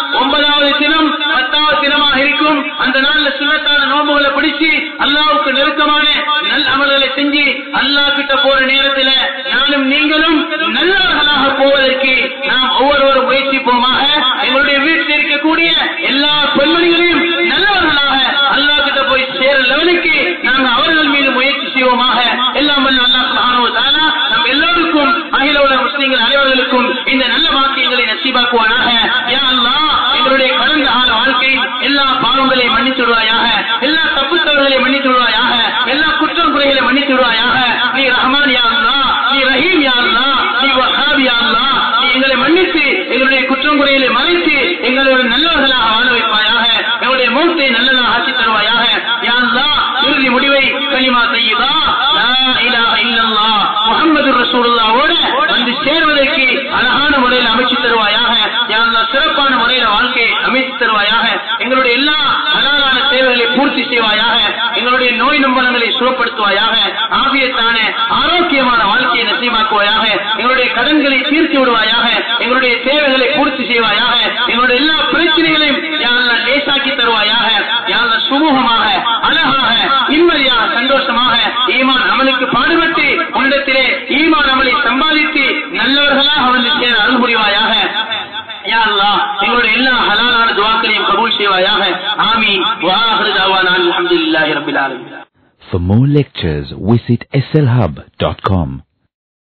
Speaker 1: அல்லாவுக்கு நெருக்கமான நல்ல அமல்களை செஞ்சு அல்லாஹ் கிட்ட போற நேரத்துல நானும் நீங்களும் நல்லவர்களாக போவதற்கு நாம் ஒவ்வொருவரும் முயற்சிப்போமாக எங்களுடைய வீட்டில் இருக்கக்கூடிய எல்லா பெண்மணிகளையும் நல்லவர்களாக அல்லாஹ் கிட்ட போய் சேர லெவலுக்கு நாங்கள் அவர்கள் மீது முயற்சி செய்வோமாக எல்லாம் வல்ல அல்லாஹ் சுப்ஹானஹு வ தஆலா நம் எல்லோருக்கும் அகில உலக முஸ்லிம்கள் அனைவர்களுக்கும் இந்த நல்ல வாக்கியங்களை நசீபாக்குவானாக யா அல்லாஹ் எங்களுடைய கடந்த கால வாழ்க்கை எல்லா பாவங்களையும் மன்னித்து விடுவாயாக எல்லா தப்பு தவறுகளை மன்னித்து விடுவாயாக எல்லா குற்றம் குறைகளை மன்னித்து விடுவாயாக நீ ரஹ்மான் யா அல்லாஹ் நீ ரஹீம் யா அல்லாஹ் நீ வஹாப் யா அல்லாஹ் நீ எங்களை மன்னித்து எங்களுடைய குற்றம் குறைகளை மறைத்து எங்களுடைய நல்லவர்களாக வாழ வைப்பாயாக எங்களுடைய மூத்தை நல்லதாக ஆக்கி தருவாயாக யா அல்லாஹ் இறுதி முடிவை கலிமா செய்யுதா லா இலாஹ இல்லல்லாஹ் முஹம்மது ரசூலுல்லாஹ்வோட வந்து சேர்வதற்கு அழகான முறையில் அமைச்சு தருவாயாக யா அல்லாஹ் சிறப்பான முறையில் வாழ்க்கையை அமைத்து தருவாயாக எங்களுடைய எல்லா ஹலாலான தேவைகளை பூர்த்தி செய்வாயாக எங்களுடைய நோய் நம்பலங்களை சுகப்படுத்துவாயாக ஆபியத்தான ஆரோக்கியமான வாழ்க்கையை நசீமாக்குவாயாக எங்களுடைய கடன்களை தீர்த்து விடுவாயாக எங்களுடைய தேவைகளை பூர்த்தி செய்வாயாக எங்களுடைய எல்லா பிரச்சனைகளையும் யாரெல்லாம் லேசாக்கி தருவாயாக யாரெல்லாம் சுமூகமாக அழகாக நிம்மதியாக சந்தோஷமாக ஈமான் அமலுக்கு பாடுபட்டு உன்னிடத்திலே ஈமான் அமலை சம்பாதித்து நல்லவர்களாக வந்து சேர அருள் புரிவாயாக யா அல்லாஹ் எங்களுடைய எல்லா ஹலாலான துவாக்களையும் கபூல் செய்வாயாக ஆமீன் வாஹிரு தாவானா அல்ஹம்துலில்லாஹி ரப்பில் ஆலமீன்
Speaker 2: For more lectures, visit slhub.com.